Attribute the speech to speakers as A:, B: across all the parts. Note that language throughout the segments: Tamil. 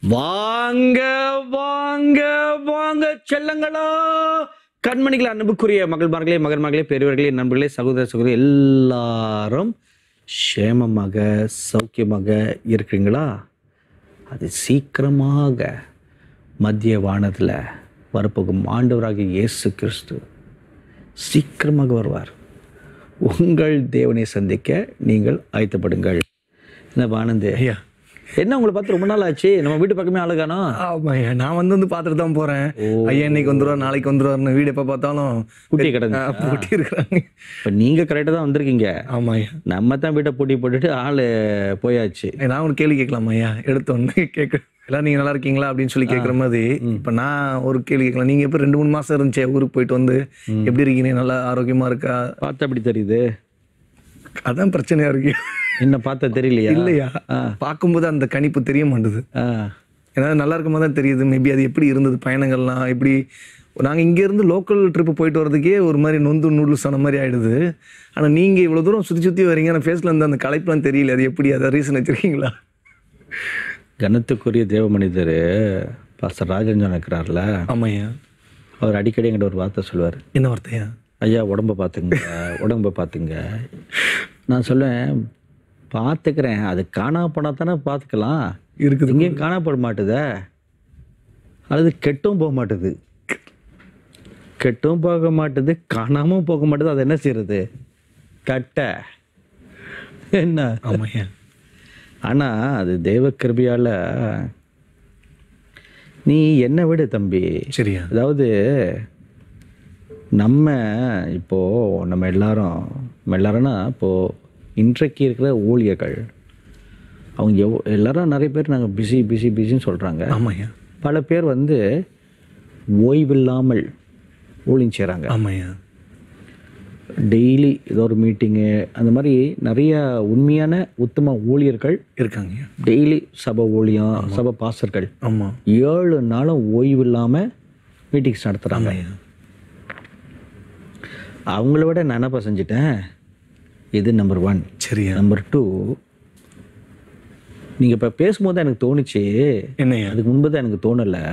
A: வாங்க வாங்க வாங்க செல்லங்களா கண்மணிகள் அன்புக்குரிய மகள்மார்களே மகன்மார்களே பெரியவர்களே நண்பர்களே சகோதர சகோதரி எல்லாரும் சேமமாக சௌக்கியமாக இருக்கிறீங்களா அது சீக்கிரமாக மத்திய வானத்தில் வரப்போகும் ஆண்டவராகிய இயேசு கிறிஸ்து சீக்கிரமாக வருவார் உங்கள் தேவனை சந்திக்க நீங்கள் ஆயத்தப்படுங்கள் என்ன ஆனந்த்
B: ஐயா
A: என்ன உங்களை பார்த்து ரொம்ப நாள் ஆச்சு நம்ம வீட்டு பக்கமே அழகானோ
B: ஆமாய்யா நான் வந்து வந்து பார்த்துட்டு தான் போறேன் ஐயா இன்னைக்கு வந்துருவார் நாளைக்கு வந்துருவார்னு வீடு எப்ப பார்த்தாலும்
A: பூட்டி கிடந்து
B: ஆ, பூட்டி இருக்கிறாங்க
A: இப்போ நீங்கள் கரெக்டாக தான் வந்திருக்கீங்க
B: ஆமாய்யா
A: நம்ம தான் வீட்டை பூட்டி போட்டுட்டு ஆள் போயாச்சு
B: நான் ஒரு கேள்வி கேட்கலாமா ஐயா எடுத்த உடனே கேட்க எல்லாம் நீங்க நல்லா இருக்கீங்களா அப்படின்னு சொல்லி கேட்குற மாதிரி இப்ப நான் ஒரு கேள்வி கேட்கலாம் நீங்க எப்ப ரெண்டு மூணு மாசம் இருந்துச்சே ஊருக்கு போயிட்டு வந்து எப்படி இருக்கீங்க நல்லா ஆரோக்கியமா இருக்கா
A: பார்த்து அப்படி தெரியுது
B: அதான் பிரச்சனையா இருக்கு
A: என்ன பார்த்தா தெரியலையா
B: இல்லையா பார்க்கும்போது அந்த கணிப்பு தெரிய மாட்டுது
A: ஆ
B: ஏன்னா நல்லா இருக்கும் தான் தெரியுது மேபி அது எப்படி இருந்தது பயணங்கள்லாம் எப்படி நாங்கள் இங்கேருந்து லோக்கல் ட்ரிப்பு போயிட்டு வரதுக்கே ஒரு மாதிரி நொந்து நூடுல்ஸ் ஆன மாதிரி ஆயிடுது ஆனால் நீங்கள் இவ்வளோ தூரம் சுற்றி சுற்றி வரீங்க ஆனால் ஃபேஸில் இருந்து அந்த களைப்புலாம் தெரியல அது எப்படி அதை ரீசன் வச்சுருக்கீங்களா
A: கனத்துக்குரிய தேவ மனிதர் பாஸ்டர் ராஜஞ்சன் இருக்கிறார்ல
B: ஆமாய்யா
A: அவர் அடிக்கடி என்கிட்ட ஒரு வார்த்தை சொல்லுவார்
B: என்ன வார்த்தையா
A: ஐயா உடம்ப பார்த்துங்க உடம்ப பார்த்துங்க நான் சொல்லுவேன் பார்த்துக்கிறேன் அது காணா போனால் தானே பார்த்துக்கலாம்
B: இருக்குது
A: எங்கேயும் காணப்பட மாட்டுதே அல்லது கெட்டும் போக மாட்டுது கெட்டும் போக மாட்டுது காணாமல் போக மாட்டுது அது என்ன செய்யறது கட்ட என்ன
B: ஆமாய்யா
A: ஆனால் அது தெய்வ கிருபையால நீ என்ன விடு தம்பி
B: சரியா
A: அதாவது நம்ம இப்போ நம்ம எல்லாரும் நம்ம எல்லாரும்னா இப்போ இன்றைக்கு இருக்கிற ஊழியர்கள் அவங்க எவ் எல்லாரும் நிறைய பேர் நாங்கள் பிஸி பிஸி பிஸின்னு சொல்கிறாங்க
B: ஆமாய்யா
A: பல பேர் வந்து ஓய்வில்லாமல் ஊழியம் செய்கிறாங்க
B: ஆமாய்யா
A: டெய்லி ஏதோ ஒரு மீட்டிங்கு அந்த மாதிரி நிறைய உண்மையான உத்தம ஊழியர்கள்
B: இருக்காங்கய்யா
A: டெய்லி சபை ஊழியம் சபை பாசர்கள்
B: ஆமாம்
A: ஏழு நாளும் ஓய்வு இல்லாமல் மீட்டிங்ஸ் நடத்துகிறாங்க
B: ஆமாய்யா
A: அவங்கள விட நான் என்னப்பா செஞ்சிட்டேன் இது நம்பர் ஒன்
B: சரியா
A: நம்பர் டூ நீங்கள் இப்போ பேசும்போது தான் எனக்கு தோணுச்சு
B: என்னய்யா
A: அதுக்கு முன்பு தான் எனக்கு தோணலை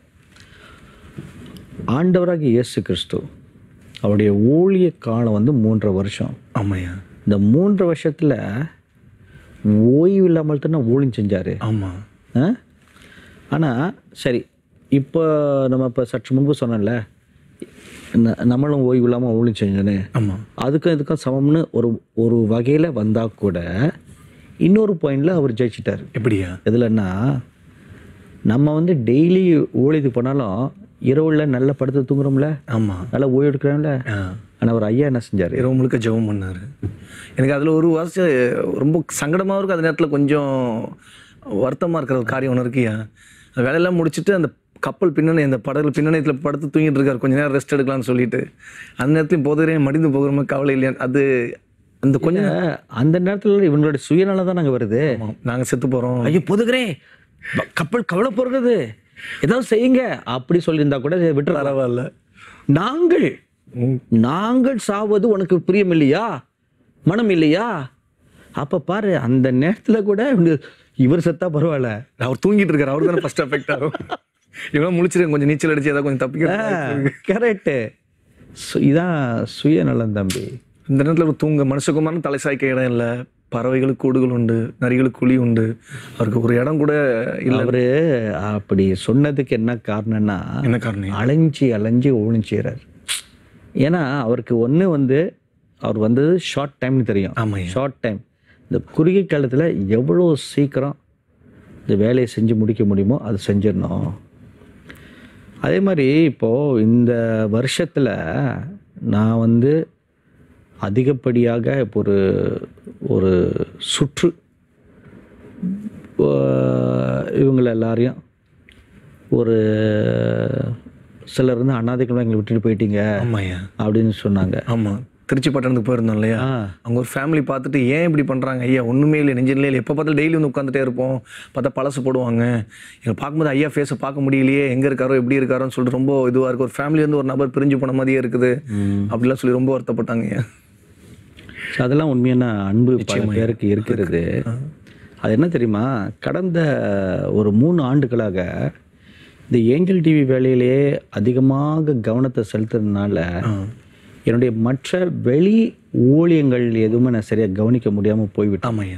A: ஆண்டவராக இயேசு கிறிஸ்து அவருடைய ஊழிய காலம் வந்து மூன்றரை வருஷம்
B: ஆமாய்யா
A: இந்த மூன்று வருஷத்தில் ஓய்வு இல்லாமல் தானே ஊழியம் செஞ்சார்
B: ஆமாம்
A: ஆனால் சரி இப்போ நம்ம இப்போ சற்று முன்பு சொன்னோம்ல ந- நம்மளும் ஓய்வு இல்லாமல் ஊழியம் செஞ்சோன்னு
B: ஆமாம்
A: அதுக்கும் இதுக்கும் சமம்னு ஒரு ஒரு வகையில் வந்தால் கூட இன்னொரு பாயிண்டில் அவர் ஜெயிச்சிட்டார்
B: எப்படியா
A: எதுலன்னா நம்ம வந்து டெய்லி ஊழியத்துக்கு போனாலும் இரவுல நல்ல படுத்து தூங்குறோம்ல
B: ஆமாம்
A: நல்லா ஓய்வு எடுக்கிறோம்ல
B: ஆ
A: ஆனால் அவர் ஐயா என்ன செஞ்சார்
B: இரவு முழுக்க ஜெபம் பண்ணார் எனக்கு அதில் ஒரு வருஷம் ரொம்ப சங்கடமாகவும் இருக்கும் அந்த நேரத்தில் கொஞ்சம் வருத்தமாக இருக்கிற ஒரு காரியம் ஒன்று இருக்கியா அந்த வேலையெல்லாம் முடிச்சுட்டு அந்த கப்பல் பின்னணி அந்த படகுல பின்னணியத்தில் படுத்து தூங்கிட்டு இருக்காரு கொஞ்ச நேரம் ரெஸ்ட் எடுக்கலாம்னு சொல்லிட்டு அந்த நேரத்துலையும் போதுறே மடிந்து போகிற மாதிரி கவலை இல்லையா அது அந்த கொஞ்சம்
A: அந்த நேரத்தில் இவங்களுடைய சுயநலம் தான் நாங்கள் வருது
B: நாங்கள் செத்து போகிறோம்
A: ஐயோ பொதுகிறே ப- கப்பல் கவலை போகிறது ஏதாவது செய்யுங்க அப்படி சொல்லியிருந்தா கூட விட்டு
B: பரவாயில்ல
A: நாங்கள் நாங்கள் சாவது உனக்கு பிரியம் இல்லையா மனம் இல்லையா அப்ப பாரு அந்த நேரத்துல கூட இவங்க- இவர் செத்தா பரவாயில்ல
B: அவர் தூங்கிட்டு இருக்காரு அவர் தானே ஃபர்ஸ்ட் அஃபெக்ட் ஆகும் இவ்வளோ முழிச்சிருக்கேன் கொஞ்சம் நீச்சல் அடிச்சு ஏதாவது கொஞ்சம் தப்பிக்க
A: கரெக்டு இதான் சுயநலம் தம்பி
B: இந்த நேரத்தில் ஒரு தூங்க மனுஷகுமான தலை சாய்க்க இடம் இல்லை பறவைகளுக்கு கூடுகள் உண்டு நரிகளுக்கு குழி உண்டு அவருக்கு ஒரு இடம் கூட இல்லை
A: அவரு அப்படி சொன்னதுக்கு என்ன காரணம்னா
B: என்ன காரணம்
A: அலைஞ்சி அலைஞ்சி ஒழிஞ்சிறார் ஏன்னா அவருக்கு ஒன்று வந்து அவர் வந்தது ஷார்ட் டைம்னு தெரியும்
B: ஆமாய்யா
A: ஷார்ட் டைம் இந்த குறுகிய காலத்தில் எவ்வளோ சீக்கிரம் இந்த வேலையை செஞ்சு முடிக்க முடியுமோ அது செஞ்சிடணும் அதே மாதிரி இப்போது இந்த வருஷத்தில் நான் வந்து அதிகப்படியாக இப்போ ஒரு ஒரு சுற்று ஆஹ் இவங்கள எல்லாரையும் ஒரு சிலர் வந்து அனாதைகள் எங்களை விட்டுட்டு போயிட்டீங்க
B: ஆமாய்யா
A: அப்படின்னு சொன்னாங்க
B: ஆமாம் திருச்சி பட்டணத்துக்கு போயிருந்தோம் இல்லையா
A: ஆ
B: அவங்க ஒரு ஃபேமிலி பார்த்துட்டு ஏன் இப்படி பண்ணுறாங்க ஐயா ஒன்றுமே இல்லை நெஞ்சிலே இல்லை எப்போ பார்த்தாலும் டெய்லி வந்து உட்காந்துட்டே இருப்போம் பார்த்தா பழசு போடுவாங்க எங்களை பார்க்கும்போது ஐயா ஃபேஸை பார்க்க முடியலையே எங்கே இருக்காரோ எப்படி இருக்காரோன்னு சொல்லிட்டு ரொம்ப இதுவாக இருக்கு ஒரு ஃபேமிலி வந்து ஒரு நபர் பிரிஞ்சு போன மாதிரியே இருக்குது அப்படிலாம் சொல்லி ரொம்ப வருத்தப்பட்டாங்க ஐயா
A: So, அதெல்லாம் உண்மையான அன்பு பல பேருக்கு இருக்கிறது அது என்ன தெரியுமா கடந்த ஒரு மூணு ஆண்டுகளாக இந்த ஏஞ்சல் டிவி வேலையிலேயே அதிகமாக கவனத்தை செலுத்துறதுனால
B: ஆ.
A: என்னுடைய மற்ற வெளி ஊழியங்கள் எதுவுமே நான் சரியாக கவனிக்க முடியாமல் போய்விட்டேன்
B: ஆமாய்யா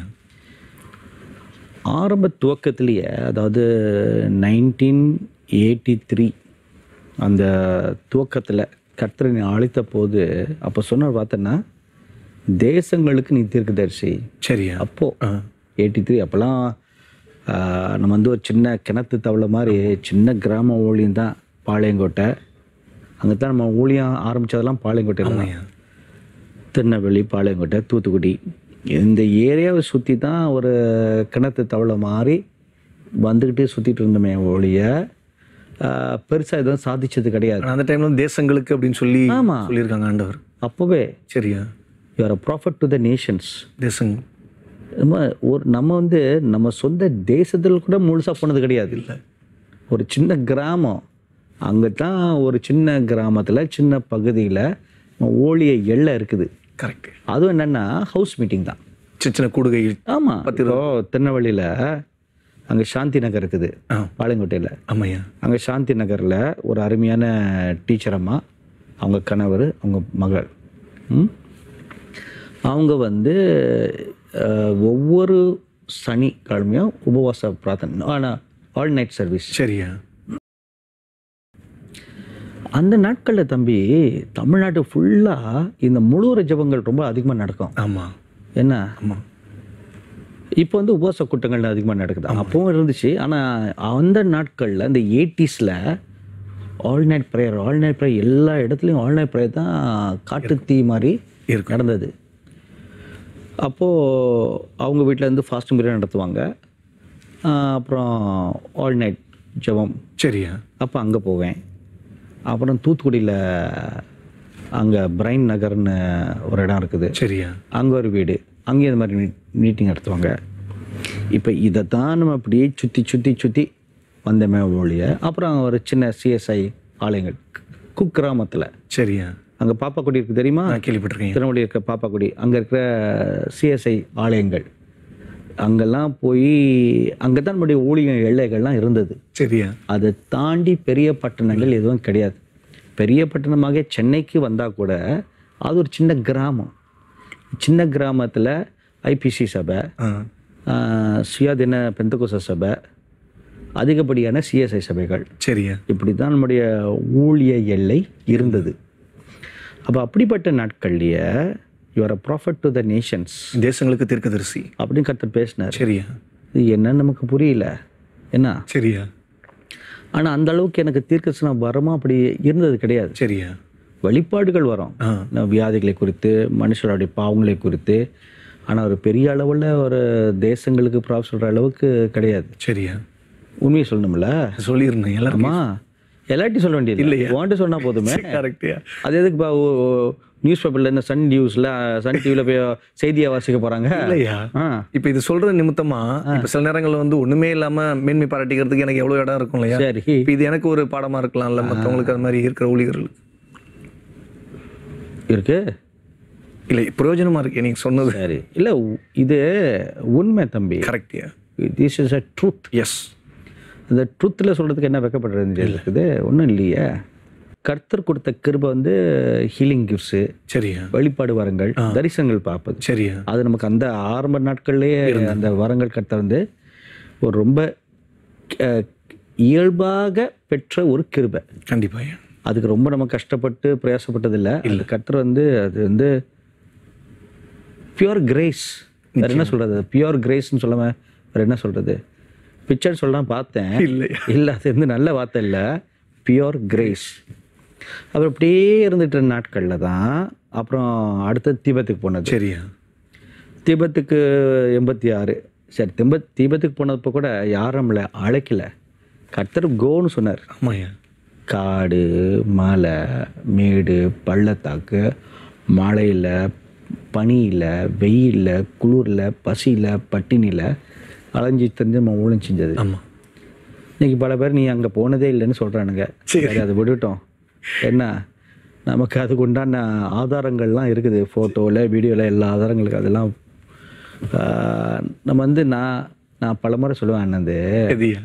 A: ஆரம்ப துவக்கத்திலேயே அதாவது நைன்டீன் எயிட்டி த்ரீ அந்த துவக்கத்தில் கர்த்தரை அழைத்த போது அப்போ சொன்ன பார்த்தோன்னா தேசங்களுக்கு நீ தீர்க்கதரிசி
B: சரியா
A: அப்போ
B: ஆ
A: எயிட்டி த்ரீ அப்போல்லாம் ஆஹ், நம்ம வந்து ஒரு சின்ன கிணத்து தவளை மாதிரி சின்ன கிராம ஊழியம் தான் பாளையங்கோட்டை அங்கே தான் நம்ம ஊழியம் ஆரம்பித்ததெல்லாம் பாளையங்கோட்டையில் தான்
B: ஆமாய்யா
A: திருநெல்வேலி பாளையங்கோட்டை தூத்துக்குடி இந்த ஏரியாவை சுற்றி தான் ஒரு கிணத்து தவளை மாதிரி வந்துக்கிட்டு சுற்றிட்டு இருந்தோமே ஒழிய பெருசாக எதுவும் சாதிச்சது கிடையாது
B: ஆனா அந்த டைம்ல வந்து தேசங்களுக்கு அப்படின்னு சொல்லி
A: ஆமா.
B: சொல்லியிருக்காங்க ஆண்டவர்
A: அப்போவே
B: சரியா
A: you are a prophet to the nations
B: தேசம்
A: நம்ம ஒரு நம்ம வந்து நம்ம சொந்த தேசத்தில் கூட முழுசாக போனது கிடையாது
B: இல்லை
A: ஒரு சின்ன கிராமம் அங்கே தான் ஒரு சின்ன கிராமத்தில் சின்ன பகுதியில் ஊழிய எல்லை இருக்குது
B: கரெக்ட்
A: அதுவும் என்னென்னா ஹவுஸ் மீட்டிங் தான்
B: சின்ன சின்ன கூடுகைகள்
A: ஆமாம் இப்போ திருநெல்வேலியில் அங்கே சாந்தி நகர் இருக்குது
B: ஆ
A: பாளையங்கோட்டையில்
B: ஆமாய்யா
A: அங்கே சாந்தி நகரில் ஒரு அருமையான டீச்சர் அம்மா அவங்க கணவர் அவங்க மகள் ம்? அவங்க வந்து அஹ், ஒவ்வொரு சனிக்கிழமையும் உபவாச பிரார்த்தனை ஆனால் ஆல் நைட் சர்வீஸ்
B: சரியா
A: அந்த நாட்களில் தம்பி தமிழ்நாட்டு ஃபுல்லாக இந்த முழுவர ஜெபங்கள் ரொம்ப அதிகமாக நடக்கும்
B: ஆமா
A: என்ன
B: ஆமா
A: இப்போ வந்து உபவாச கூட்டங்கள் அதிகமாக நடக்குது அப்பவும் இருந்துச்சு ஆனால் அந்த நாட்களில் இந்த எயிட்டிஸில் all night prayer all night prayer எல்லா இடத்துலையும் ஆல் நைட் ப்ரேயர் தான் காட்டு தீ மாதிரி
B: இருக்கும்
A: நடந்தது அப்போது அவங்க வீட்டில் இருந்து ஃபாஸ்டிங் பீரியட் நடத்துவாங்க ஆஹ் அப்புறம் ஆல் நைட் ஜெபம்
B: சரியா
A: அப்போ அங்கே போவேன் அப்புறம் தூத்துக்குடியில் அங்கே பிரைன் நகர்னு ஒரு இடம் இருக்குது
B: சரியா
A: அங்கே ஒரு வீடு அங்கேயும் இந்த மாதிரி மீட்டிங் நடத்துவாங்க இப்போ இதை தான் நம்ம அப்படியே சுற்றி சுற்றி சுற்றி வந்தமே ஒழிய அப்புறம் ஒரு சின்ன சிஎஸ்ஐ ஆலயங்கள் குக் கிராமத்தில்
B: சரியா
A: அங்கே பாப்பாக்குடி இருக்குது தெரியுமா
B: நான் கேள்விப்பட்டிருக்கேன்
A: திருநெல்வேலி இருக்க பாப்பாக்குடி அங்கே இருக்கிற சிஎஸ்ஐ ஆலயங்கள் அங்கெல்லாம் போய் அங்கே தான் நம்முடைய ஊழிய எல்லைகள்லாம் இருந்தது
B: சரியா
A: அதை தாண்டி பெரிய பட்டணங்கள் எதுவும் கிடையாது பெரிய பட்டணமாக சென்னைக்கு வந்தால் கூட அது ஒரு சின்ன கிராமம் சின்ன கிராமத்தில் ஐபிசி சபை
B: ஆ
A: ஆஹ், சுயாதீன பெந்தகோச சபை அதிகப்படியான சிஎஸ்ஐ சபைகள்
B: சரியா
A: இப்படி தான் நம்முடைய ஊழிய எல்லை இருந்தது அப்போ அப்படிப்பட்ட நாட்கள்லையே your a prophet to the nations
B: தேசங்களுக்கு தீர்க்கதரிசி
A: அப்படின்னு கருத்து பேசினார்
B: சரியா
A: இது என்னன்னு நமக்கு புரியல என்ன
B: சரியா
A: ஆனால் அந்த அளவுக்கு எனக்கு தீர்க்கசன வரமா அப்படி இருந்தது கிடையாது
B: சரியா
A: வெளிப்பாடுகள் வரும்
B: ஆ
A: நான் வியாதிகளை குறித்து மனுஷருடைய பாவங்களை குறித்து ஆனால் ஒரு பெரிய அளவில் ஒரு தேசங்களுக்கு ப்ராப் சொல்கிற அளவுக்கு கிடையாது
B: சரியா
A: உண்மையை சொல்லணும்ல
B: சொல்லியிருந்தேன் எல்லாரும்
A: ஆமா எல்லாத்தையும் சொல்ல வேண்டியது
B: இல்லையா?
A: வாண்ட்டு சொன்னா போதுமே
B: கரெக்டியா
A: அது எதுக்குப்பா நியூஸ் பேப்பர்ல இந்த சன் நியூஸ்ல சன் டிவில போய் செய்தியை வாசிக்க போறாங்க
B: இல்லையா
A: ஆ
B: இப்போ இது சொல்ற நிமித்தமா இப்போ சில நேரங்கள்ல வந்து ஒண்ணுமே இல்லாம மேன்மை பாராட்டிக்கிறதுக்கு எனக்கு எவ்வளவு இடம் இருக்கும் இல்லையா
A: சரி
B: இப்போ இது எனக்கு ஒரு பாடமா இருக்கலாம்ல மற்றவங்களுக்கு அது மாதிரி இருக்கிற ஊழியர்களுக்கு
A: இருக்கு
B: இல்லை பிரயோஜனமா இருக்கு நீங்க சொன்னது
A: சரி இல்ல உ- இது உண்மை தம்பி
B: கரெக்டியா
A: this is a truth
B: yes
A: இந்த ட்ரூத்தில் சொல்றதுக்கு என்ன வெக்கப்படுறது இருக்குது ஒன்றும் இல்லையே கர்த்தர் கொடுத்த கிருபை வந்து ஹீலிங் கிஃப்ட்ஸு
B: சரியா
A: வெளிப்பாடு வரங்கள் தரிசனங்கள் பார்ப்பது
B: சரியா
A: அது நமக்கு அந்த ஆரம்ப நாட்கள்லேயே அந்த வரங்கள் கர்த்தர் வந்து ஒரு ரொம்ப அஹ், இயல்பாக பெற்ற ஒரு கிருபை
B: கண்டிப்பா ஐயா.
A: அதுக்கு ரொம்ப நம்ம கஷ்டப்பட்டு பிரயாசப்பட்டதில்லை அந்த கர்த்தர் வந்து அது வந்து பியூர் கிரேஸ் வேற என்ன சொல்றது பியூர் கிரேஸ்னு சொல்லாம வேற என்ன சொல்றது பிக்சர் சொல்லலாம் பார்த்தேன்
B: இல்லையா
A: இல்லை அது வந்து நல்ல வார்த்தை இல்லை பியூர் கிரேஸ் அப்புறம் அப்படியே இருந்துட்டு இருந்த நாட்களில் தான் அப்புறம் அடுத்தது தீபத்துக்கு போனது
B: சரியா
A: தீபத்துக்கு எண்பத்தி ஆறு சரி திம்ப தீபத்துக்கு போனப்போ கூட யாரும் நம்மளை அழைக்கல கர்த்தர் கோன்னு சொன்னார்
B: ஆமாய்யா
A: காடு மலை மேடு பள்ளத்தாக்கு மழையில் பனியில் வெயிலில் குளிரில் பசியில் பட்டினியில் அலைஞ்சி தெரிஞ்சு நம்ம ஊழம் செஞ்சது
B: ஆமா
A: இன்னைக்கு பல பேர் நீ அங்கே போனதே இல்லைன்னு சொல்கிறானுங்க
B: சரி.
A: சரி அதை விட்டுட்டோம் என்ன நமக்கு அதுக்கு உண்டான ஆதாரங்கள்லாம் இருக்குது ஃபோட்டோவில் வீடியோவில் எல்லா ஆதாரங்களுக்கு அதெல்லாம் ஆஹ், நம்ம வந்து நான் நான் பலமுறை சொல்லுவேன் அண்ணது
B: எதியா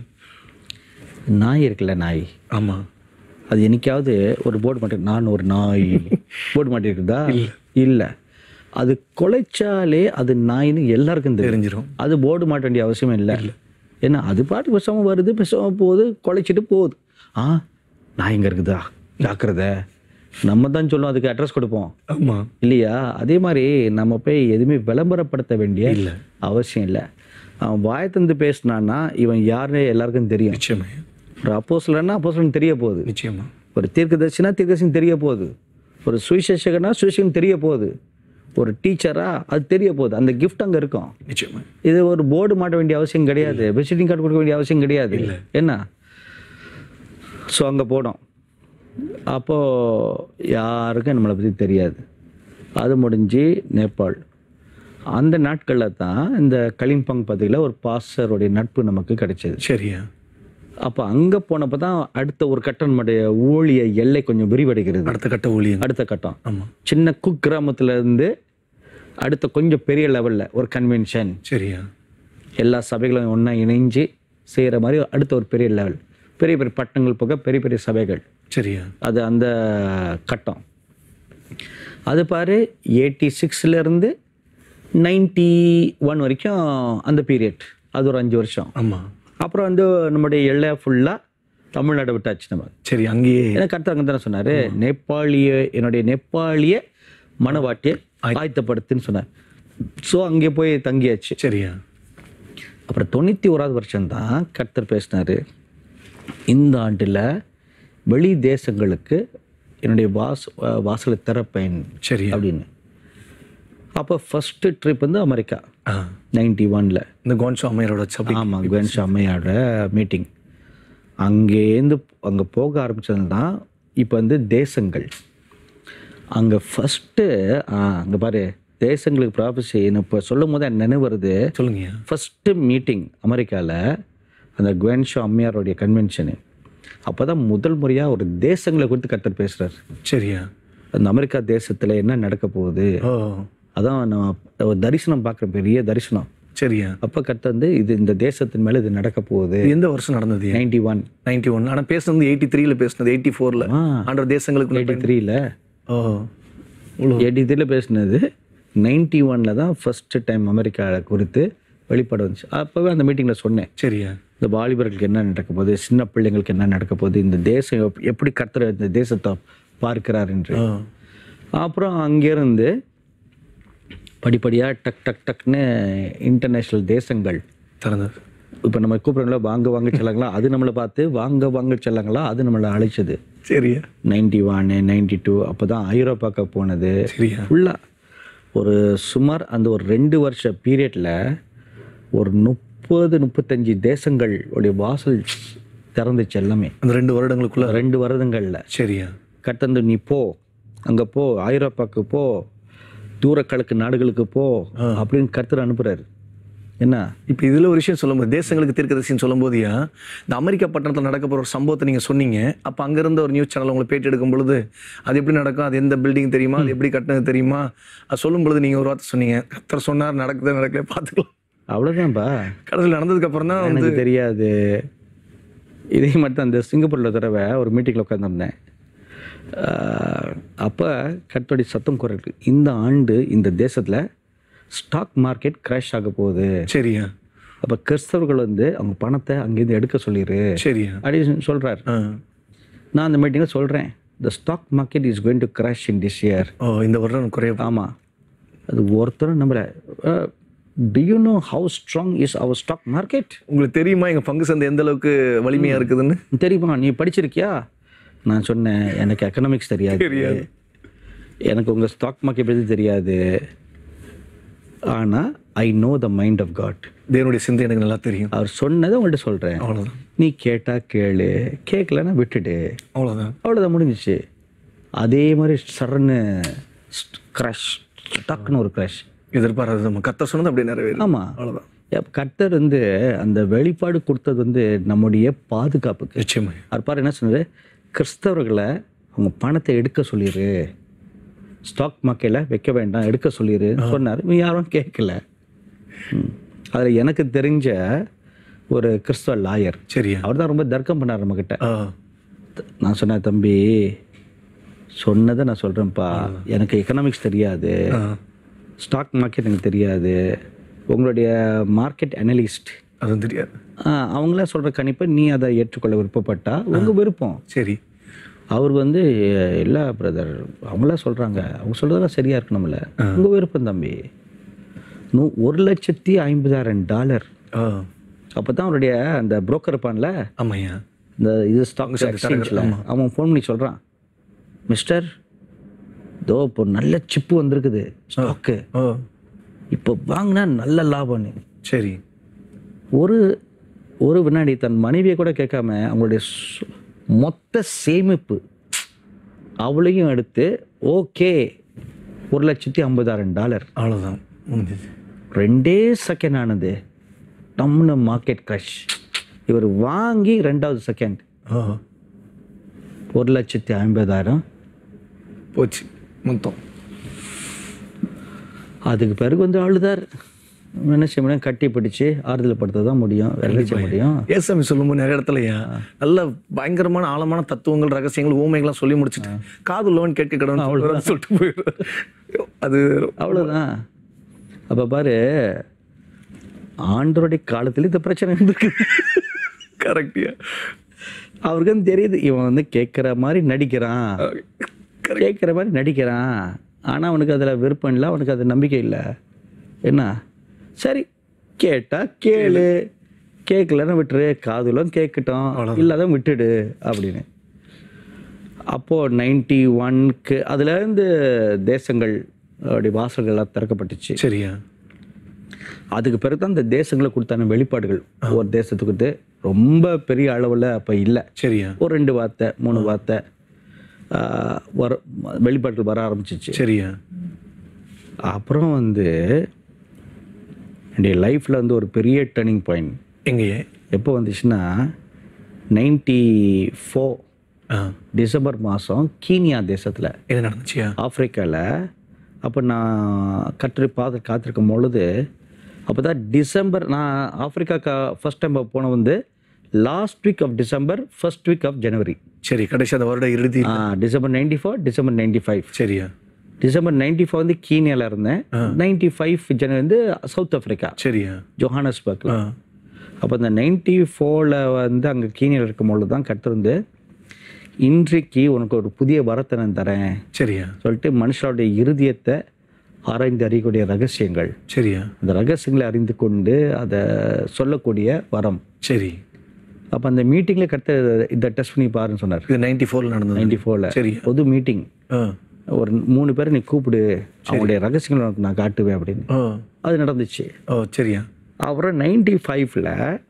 A: நாய் இருக்குல்ல நாய்
B: ஆமா
A: அது என்னைக்காவது ஒரு போர்டு மாட்டி நான் ஒரு நாய் போர்டு மாட்டிருக்குதா இல்லை அது கொலைச்சாலே அது நாயின்னு எல்லாருக்கும் தெரியும்
B: தெரிஞ்சிரும்
A: அது போர்டு மாட்ட வேண்டிய அவசியம் இல்லை ஏன்னா அது பாட்டு பேசாமல் வருது பேசாமல் போகுது குலைச்சிட்டு போகுது ஆ நாய் இங்கே இருக்குதா ஜாக்கிரதை நம்ம தான் சொல்லுவோம் அதுக்கு அட்ரஸ் கொடுப்போம்
B: ஆமா
A: இல்லையா அதே மாதிரி நம்ம போய் எதுவுமே விளம்பரப்படுத்த வேண்டிய
B: இல்ல.
A: அவசியம் இல்லை அவன் வாயை தந்து பேசினான்னா இவன் யாருன்னு எல்லாருக்கும் தெரியும்
B: நிச்சயமா
A: ஒரு அப்போஸ்லன்னா அப்போஸ்லன் தெரிய போகுது
B: நிச்சயமா
A: ஒரு தீர்க்கதர்சினா தீர்க்கதர்சின்னு தெரிய போகுது ஒரு சுவிசேஷகனா சுவிசேஷன் தெரிய போகுது ஒரு டீச்சரா அது தெரிய போகுது அந்த கிஃப்ட் அங்கே இருக்கும்
B: நிச்சயமா
A: இது ஒரு போர்டு மாட்ட வேண்டிய அவசியம் கிடையாது விசிட்டிங் கார்டு கொடுக்க வேண்டிய அவசியம் கிடையாது என்ன ஸோ அங்கே போனோம் அப்போது யாருக்கும் நம்மளை பற்றி தெரியாது அது முடிஞ்சு நேபாள் அந்த நாட்களில் தான் இந்த கலிம்பங் பகுதியில் ஒரு பாஸ்டருடைய நட்பு நமக்கு கிடைச்சது
B: சரியா
A: அப்போ அங்கே போனப்போ தான் அடுத்த ஒரு கட்டம் நம்முடைய ஊழிய எல்லை கொஞ்சம் விரிவடைகிறது
B: அடுத்த கட்ட ஊழியம்
A: அடுத்த கட்டம்
B: ஆமா
A: சின்ன குக் கிராமத்துல இருந்து அடுத்த கொஞ்சம் பெரிய லெவலில் ஒரு கன்வென்ஷன்
B: சரியா
A: எல்லா சபைகளும் ஒன்றா இணைஞ்சு செய்கிற மாதிரி அடுத்த ஒரு பெரிய லெவல் பெரிய பெரிய பட்டணங்கள் போக பெரிய பெரிய சபைகள்
B: சரியா
A: அது அந்த கட்டம் அது பாரு எயிட்டி சிக்ஸ்லேருந்து நைன்டி ஒன் வரைக்கும் அந்த பீரியட் அது ஒரு அஞ்சு வருஷம்
B: ஆமா
A: அப்புறம் வந்து நம்முடைய எல்லை ஃபுல்லாக தமிழ்நாடு விட்டாச்சு நம்ம
B: சரி அங்கேயே
A: ஏன்னா கருத்து அங்கே தானே சொன்னார் நேபாளிய என்னுடைய நேபாளிய மனவாட்டியை ஆயத்தப்படுத்துன்னு சொன்னார் ஸோ அங்கே போய் தங்கியாச்சு
B: சரியா
A: அப்புறம் தொண்ணூற்றி ஓராவது வருஷம்தான் கர்த்தர் பேசினார் இந்த ஆண்டில் வெளி தேசங்களுக்கு என்னுடைய வாஸ் வாசலை திறப்பேன்
B: சரியா
A: அப்படின்னு அப்போ ஃபஸ்ட்டு ட்ரிப் வந்து அமெரிக்கா
B: ஆ
A: நைன்டி ஒனில்
B: இந்த கோன்சோ அம்மையாரோட சபை
A: ஆமாம் குவென்ஷ் அம்மையோட மீட்டிங் அங்கேருந்து அங்கே போக ஆரம்பிச்சது தான் இப்போ வந்து தேசங்கள் அங்கே ஃபஸ்ட்டு அங்கே பாரு தேசங்களுக்கு ப்ராபஸி இப்போ சொல்லும் போது எனக்கு நினைவு வருது
B: சொல்லுங்கய்யா
A: ஃபஸ்ட்டு மீட்டிங் அமெரிக்காவில் அந்த குவென்ஷோ அம்மையாருடைய கன்வென்ஷனு அப்போ தான் முதல் முறையாக ஒரு தேசங்களை குறித்து கத்தர் பேசுகிறார்
B: சரியா
A: அந்த அமெரிக்கா தேசத்தில் என்ன நடக்க போகுது
B: ஓ
A: அதான் நான் ஒரு தரிசனம் பார்க்குற பெரிய தரிசனம்
B: சரியா
A: அப்போ கத்த வந்து இது இந்த தேசத்தின் மேலே இது நடக்க போகுது
B: இது எந்த வருஷம் நடந்தது
A: நைன்டி ஒன்
B: நைன்டி ஒன் ஆனால் பேசுனது எயிட்டி த்ரீல பேசுனது எயிட்டி ஃபோரில்
A: ஆ
B: ஆண்டவர் தேசங்களுக்கு
A: எயிட்டி த்ரீல
B: ஓ
A: எயிட்டி த்ரீல பேசினது நைன்டி ஒனில் தான் ஃபஸ்ட்டு டைம் அமெரிக்கா குறித்து வெளிப்பாடு வந்துச்சு அப்போவே அந்த மீட்டிங்கில் சொன்னேன்
B: சரியா
A: இந்த வாலிபர்களுக்கு என்ன நடக்க போகுது சின்ன பிள்ளைங்களுக்கு என்ன நடக்க போகுது இந்த தேசம் எப்- எப்படி கர்த்தர் இந்த தேசத்தை பார்க்கிறார் என்று
B: ஓ
A: அப்புறம் அங்கேருந்து படிப்படியாக டக் டக் டக்னு இன்டர்நேஷ்னல் தேசங்கள்
B: திறந்தது
A: இப்போ நம்ம கூப்பிட்றோம்ல வாங்க வாங்க செல்லாங்களா அது நம்மளை பார்த்து வாங்க வாங்க செல்லாங்களா அது நம்மளை அழைச்சது
B: சரியா
A: நைன்டி ஒன்னு நைன்டி டூ அப்போ தான் ஐரோப்பாக்க போனது
B: சரியா
A: ஃபுல்லாக ஒரு சுமார் அந்த ஒரு ரெண்டு வருஷ பீரியடில் ஒரு முப்பது முப்பத்தஞ்சு தேசங்கள் உடைய வாசல் திறந்துச்சு எல்லாமே
B: அந்த ரெண்டு வருடங்களுக்குள்ள
A: ரெண்டு வருடங்களில்
B: சரியா
A: கட்டந்து நீ போ அங்கே போ ஐரோப்பாக்கு போ தூரக்கிழக்கு நாடுகளுக்கு போ அப்படின்னு கர்த்தர் அனுப்புறாரு என்ன
B: இப்போ இதில் ஒரு விஷயம் சொல்லும்போது தேசங்களுக்கு தீர்க்கதரிசின்னு சொல்லும்போதுயா இந்த அமெரிக்கா பட்டணத்தில் நடக்க போகிற ஒரு சம்பவத்தை நீங்கள் சொன்னீங்க அப்போ அங்கேருந்து ஒரு நியூஸ் சேனல் உங்களை பேட்டி எடுக்கும் பொழுது அது எப்படி நடக்கும் அது எந்த பில்டிங் தெரியுமா அது எப்படி கட்டினது தெரியுமா அது சொல்லும் பொழுது நீங்கள் ஒரு வார்த்தை சொன்னீங்க கத்தர் சொன்னார் நடக்குது நடக்கல பார்த்துக்கலாம்
A: அவ்வளோதான்ப்பா
B: கடைசியில் நடந்ததுக்கு அப்புறம் தான் வந்து
A: எனக்கு தெரியாது இதே மட்டும் அந்த சிங்கப்பூரில் தடவை ஒரு மீட்டிங்கில் உட்காந்துருந்தேன் அப்போ கட்டோடி சத்தம் குரல் இந்த ஆண்டு இந்த தேசத்தில் ஸ்டாக் மார்க்கெட் கிராஷ் ஆக போகுது
B: சரியா
A: அப்போ கிறிஸ்தவர்கள் வந்து அவங்க பணத்தை அங்கேருந்து எடுக்க சொல்லிடு
B: சரியா
A: அப்படின்னு சொல்கிறார்
B: ஆ
A: நான் அந்த மீட்டிங்கில் சொல்கிறேன் the stock market is going to crash in this year
B: oh இந்த வருடம் குறைய
A: ஆமாம் அது ஒருத்தரும் நம்மளை do you know how strong is our stock market
B: உங்களுக்கு தெரியுமா எங்கள் பங்கு சந்தை எந்த அளவுக்கு வலிமையாக இருக்குதுன்னு
A: தெரியுமா நீ படிச்சிருக்கியா நான் சொன்னேன் எனக்கு எக்கனாமிக்ஸ் தெரியாது
B: தெரியாது.
A: எனக்கு உங்கள் ஸ்டாக் மார்க்கெட் பற்றி தெரியாது ஆனால் I know the mind of God
B: தேவனுடைய சிந்தை எனக்கு நல்லா தெரியும்
A: அவர் சொன்னதை உங்கள்கிட்ட சொல்கிறேன்
B: அவ்வளோதான்
A: நீ கேட்டா கேளு கேட்கலன்னா விட்டுடு
B: அவ்வளோதான்
A: அவ்வளோதான் முடிஞ்சிச்சு அதே மாதிரி சரன்னு க்ரஷ் டக்குன்னு ஒரு க்ரஷ்
B: எதிர்பாராத நம்ம கத்த சொன்னது அப்படியே நிறைவேறும்
A: ஆமாம்
B: அவ்வளோதான்
A: கர்த்தர் வந்து அந்த வெளிப்பாடு கொடுத்தது வந்து நம்முடைய பாதுகாப்புக்கு
B: நிச்சயமா
A: அவர் பாரு என்ன சொன்னாரு கிறிஸ்தவர்களை அவங்க பணத்தை எடுக்க சொல்லிடு ஸ்டாக் மார்க்கெட்டில் வைக்க வேண்டாம் எடுக்க சொல்லிடு சொன்னார் இவன் யாரும் கேட்கல ம். அதில் எனக்கு தெரிஞ்ச ஒரு கிறிஸ்தவ லாயர்
B: சரியா
A: அவர் தான் ரொம்ப தர்க்கம் பண்ணார் நம்மக்கிட்ட
B: ஆ
A: நான் சொன்னேன் தம்பி சொன்னதை நான் சொல்கிறேன்ப்பா எனக்கு எக்கனாமிக்ஸ் தெரியாது
B: ஆ
A: ஸ்டாக் மார்க்கெட் எனக்கு தெரியாது உங்களுடைய மார்க்கெட் அனலிஸ்ட்
B: அதுவும் தெரியாது
A: அவங்கள சொல்கிற கணிப்பை நீ அதை ஏற்றுக்கொள்ள விருப்பப்பட்டா உங்கள் விருப்பம்
B: சரி
A: அவர் வந்து இல்லை பிரதர் அவங்களா சொல்கிறாங்க அவங்க சொல்கிறதெல்லாம் சரியாக இருக்கணும்ல உங்கள் விருப்பம் தம்பி நூ ஒரு லட்சத்தி ஐம்பதாயிரம் டாலர்
B: ஆ
A: அப்போ தான் அவருடைய அந்த புரோக்கர் இருப்பான்ல
B: ஆமாய்யா
A: இந்த இது ஸ்டாக் எக்ஸ்சேஞ்சில் அவன் ஃபோன் பண்ணி சொல்கிறான் மிஸ்டர் தோ இப்போ நல்ல சிப்பு வந்திருக்குது ஸ்டாக்கு
B: ஓ
A: இப்போ வாங்கினா நல்ல லாபம்னு
B: சரி
A: ஒரு ஒரு வினாடி தன் மனைவியை கூட கேட்காம அவங்களுடைய சு- மொத்த சேமிப்பு அவளையும் எடுத்து ஓகே ஒரு லட்சத்தி ஐம்பதாயிரம் டாலர்
B: அவ்வளோதான் முடிஞ்சிச்சு
A: ரெண்டே செகண்ட் ஆனது டம்னு மார்க்கெட் க்ரஷ் இவர் வாங்கி ரெண்டாவது செகண்ட்
B: ஓ
A: ஒரு லட்சத்தி ஐம்பதாயிரம்
B: போச்சு மொத்தம்
A: அதுக்கு பிறகு வந்து அழுதார் என்ன செய்ய முடியும் கட்டி பிடிச்சி ஆறுதல் படுத்த தான் முடியும் வேலை செய்ய முடியும்
B: ஏசாமி சொல்லும்போது நிறைய இடத்துலயா நல்ல பயங்கரமான ஆழமான தத்துவங்கள் ரகசியங்கள் ஊமைகள்லாம் சொல்லி முடிச்சுட்டு காது உள்ளவன் கேட்க கடவுள் சொல்லிட்டு போயிடுறாரு அது
A: அவ்வளோதான் அப்போ பாரு ஆண்டருடைய காலத்துல இந்த பிரச்சனை இருந்திருக்கு
B: கரெக்டியா
A: அவருக்கும் தெரியுது இவன் வந்து கேட்குற மாதிரி நடிக்கிறான் கேட்குற மாதிரி நடிக்கிறான் ஆனால் அவனுக்கு அதில் விருப்பம் இல்லை அவனுக்கு அது நம்பிக்கை இல்லை என்ன சரி கேட்டா கேளு கேட்கலன்னு விட்டுரு காதுலம் கேட்கட்டும் இல்லாத விட்டுடு அப்படின்னு அப்போது நைன்டி ஒன்க்கு அதுலேருந்து தேசங்கள் அப்படி வாசல்கள்லாம் திறக்கப்பட்டுச்சு
B: சரியா
A: அதுக்கு பிறகு தான் இந்த தேசங்களை கொடுத்தான வெளிப்பாடுகள் ஒரு தேசத்துக்கு ரொம்ப பெரிய அளவில் அப்போ இல்லை
B: சரியா
A: ஒரு ரெண்டு வார்த்தை மூணு வார்த்தை ஆஹ், வர வெளிப்பாடுகள் வர ஆரம்பிச்சிச்சு
B: சரியா
A: அப்புறம் வந்து என்னுடைய லைஃப்பில் வந்து ஒரு பெரிய டர்னிங் பாயிண்ட்
B: எங்கேயே
A: எப்போ வந்துச்சுன்னா நைன்டி ஃபோர்
B: ஆ
A: டிசம்பர் மாதம் கீனியா தேசத்தில்
B: என்ன நடந்துச்சியா
A: ஆப்பிரிக்காவில் அப்போ நான் கற்று பார்த்து காத்திருக்கும் பொழுது அப்போ தான் டிசம்பர் நான் ஆப்பிரிக்கா ஃபர்ஸ்ட் டைம் போன வந்து last week of December first week of January
B: சரி கடைசி அந்த வருட இறுதி
A: December ninety four December ninety five
B: சரியா
A: டிசம்பர் நைன்டி ஃபோர் வந்து கீனியாவில் இருந்தேன் நைன்டி ஃபைவ் ஜனவரி வந்து சவுத் ஆஃப்ரிக்கா
B: சரியா
A: ஜோஹானஸ்பர்க்கில்
B: ஆ
A: அப்போ இந்த நைன்டி ஃபோரில் வந்து அங்கே கீனியாவில் இருக்கும்பொழுது தான் கற்றுருந்து இன்றைக்கு உனக்கு ஒரு புதிய வரத்தை நான் தரேன்
B: சரியா
A: சொல்லிட்டு மனுஷனுடைய இருதயத்தை ஆராய்ந்து அறியக்கூடிய ரகசியங்கள்
B: சரியா
A: அந்த ரகசியங்களை அறிந்து கொண்டு அதை சொல்லக்கூடிய வரம்
B: சரி
A: அப்போ அந்த மீட்டிங்கில் கற்று இதை டெஸ்ட் பண்ணி பாருன்னு சொன்னார்
B: இது நைன்டி ஃபோரில் நடந்தது
A: நைன்டி ஃபோரில்
B: சரி
A: பொது மீட்டிங்
B: ஆ
A: ஒரு மூணு பேரை நீ கூப்பிடு அவங்களுடைய ரகசியங்களை உனக்கு நான் காட்டுவேன் அப்படின்னு
B: ஓ
A: அது நடந்துச்சு
B: ஓ சரியா
A: அப்புறம் நைன்டி ஃபைவ்ல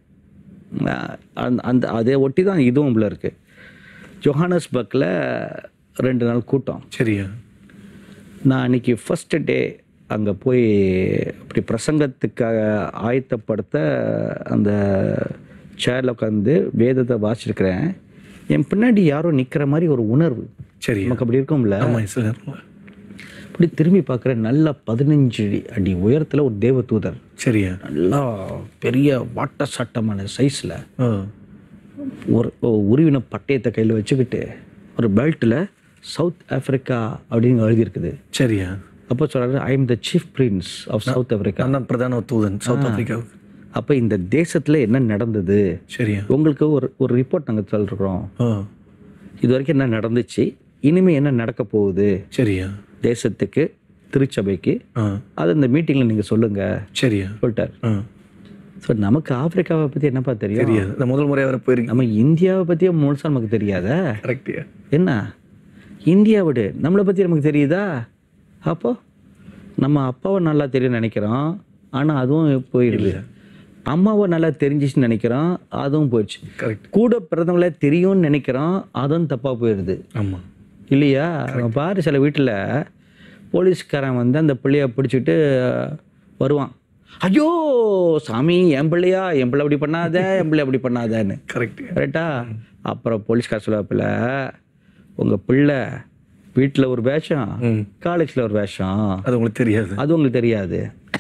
A: அந்த அந்த அதை ஒட்டி தான் இதுவும் உள்ள இருக்குது ஜொஹானஸ்பர்க்கில் ரெண்டு நாள் கூட்டம்
B: சரியா
A: நான் அன்னைக்கு ஃபஸ்ட்டு டே அங்கே போய் அப்படி பிரசங்கத்துக்காக ஆயத்தப்படுத்த அந்த சேரில் உட்காந்து வேதத்தை வாசிச்சிருக்கிறேன் என் பின்னாடி யாரோ நிற்கிற மாதிரி ஒரு உணர்வு
B: சரியா
A: நமக்கு அப்படி இருக்கும்ல
B: ஆமாம் சார்
A: அப்படி திரும்பி பார்க்குறேன் நல்ல பதினஞ்சு அடி உயரத்தில் ஒரு தேவ தூதர்
B: சரியா
A: நல்லா பெரிய வாட்ட சட்டமான சைஸில்
B: ஓ
A: ஒரு உருவின பட்டயத்தை கையில் வச்சுக்கிட்டு ஒரு பெல்ட்டில் சவுத் ஆஃப்ரிக்கா அப்படின்னு எழுதியிருக்குது
B: சரியா
A: அப்போ சொல்கிறாரு I am the chief prince of South Africa
B: நான் தான் பிரதான தூதன் சவுத் ஆப்பிரிக்காவுக்கு
A: அப்போ இந்த தேசத்தில் என்ன நடந்தது
B: சரியா
A: உங்களுக்கு ஒரு ஒரு ரிப்போர்ட் நாங்கள் சொல்கிறோம்
B: ஓ
A: இது வரைக்கும் என்ன நடந்துச்சு இனிமேல் என்ன நடக்க போகுது
B: சரியா
A: தேசத்துக்கு திருச்சபைக்கு
B: ஆ
A: அது இந்த மீட்டிங்கில் நீங்கள் சொல்லுங்கள்
B: சரியா
A: சொல்லிட்டார்
B: ஆ
A: ஸோ நமக்கு ஆப்பிரிக்காவை பற்றி என்னப்பா தெரியும்
B: தெரியாது இந்த முதல் முறையாக வர போயிருக்கீங்க
A: நம்ம இந்தியாவை பற்றியே முழுசாக நமக்கு தெரியாதா
B: கரெக்டியா
A: என்ன இந்தியா விடு நம்மளை பற்றி நமக்கு தெரியுதா அப்போ நம்ம அப்பாவை நல்லா தெரியும் நினைக்கிறோம் ஆனால் அதுவும் போயிடுது அம்மாவை நல்லா தெரிஞ்சிச்சுன்னு நினைக்கிறோம் அதுவும் போயிடுச்சு
B: கரெக்ட்
A: கூட பிறந்தவங்கள தெரியும்னு நினைக்கிறோம் அதுவும் தப்பாக போயிடுது
B: ஆமாம்
A: இல்லையா அங்க பாரு சில வீட்டில் போலீஸ்காரன் வந்து அந்த பிள்ளைய பிடிச்சிட்டு வருவான் ஐயோ சாமி என் பிள்ளையா என் பிள்ளை அப்படி பண்ணாத என் பிள்ளை அப்படி பண்ணாதன்னு
B: கரெக்ட்
A: கரெக்டா அப்புறம் போலீஸ்கார் சொல்லுவாப்பில் உங்கள் பிள்ளை வீட்டில் ஒரு வேஷம்
B: ம்
A: காலேஜில் ஒரு வேஷம்
B: அது உங்களுக்கு தெரியாது
A: அது உங்களுக்கு தெரியாது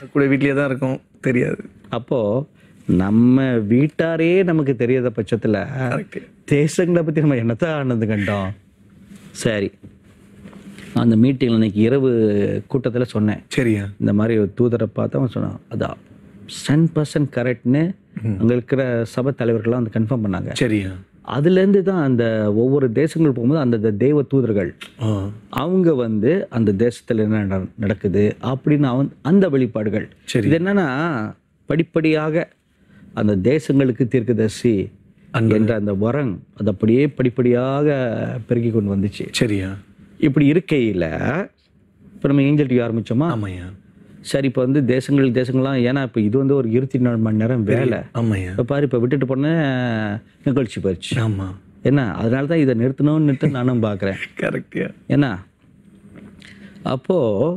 B: கூட வீட்லயே தான் இருக்கும் தெரியாது
A: அப்போது நம்ம வீட்டாரே நமக்கு தெரியாத பட்சத்தில்
B: கரெக்ட்
A: தேசங்களை பற்றி நம்ம என்னத்தான் ஆனது கண்டோம் சரி அந்த மீட்டிங்கில் இன்னைக்கு இரவு கூட்டத்தில் சொன்னேன்
B: சரியா
A: இந்த மாதிரி ஒரு தூதரை பார்த்து அவன் சொன்னான் அதான் சென் பர்சன்ட் கரெக்ட்னு அங்கே இருக்கிற சபை தலைவர்கள்லாம் வந்து கன்ஃபார்ம் பண்ணாங்க
B: சரியா
A: அதுலேருந்து தான் அந்த ஒவ்வொரு தேசங்கள் போகும்போது அந்த தெய்வ தூதர்கள்
B: ஆ
A: அவங்க வந்து அந்த தேசத்தில் என்ன நட- நடக்குது அப்படின்னு அவன் அந்த வெளிப்பாடுகள்
B: சரி.
A: இது என்னன்னா படிப்படியாக அந்த தேசங்களுக்கு தீர்க்கதரிசி என்ற அந்த வரம் அது அப்படியே படிப்படியாக பெருகி கொண்டு வந்துச்சு
B: சரியா
A: இப்படி இருக்கையில் இப்போ நம்ம ஏஞ்சல் டிவி ஆரம்பிச்சோமா
B: ஆமாய்யா
A: சரி இப்போ வந்து தேசங்கள் தேசங்கள்லாம் ஏன்னா இப்போ இது வந்து ஒரு இருபத்தி நாலு மணி நேரம் வேலை
B: ஆமாய்யா
A: இப்போ பாரு இப்போ விட்டுட்டு போன நிகழ்ச்சி போயிடுச்சு
B: ஆமா
A: என்ன அதனால தான் இதை நிறுத்தணும்னுட்டு நானும் பார்க்குறேன்
B: கரெக்டியா
A: என்ன அப்போது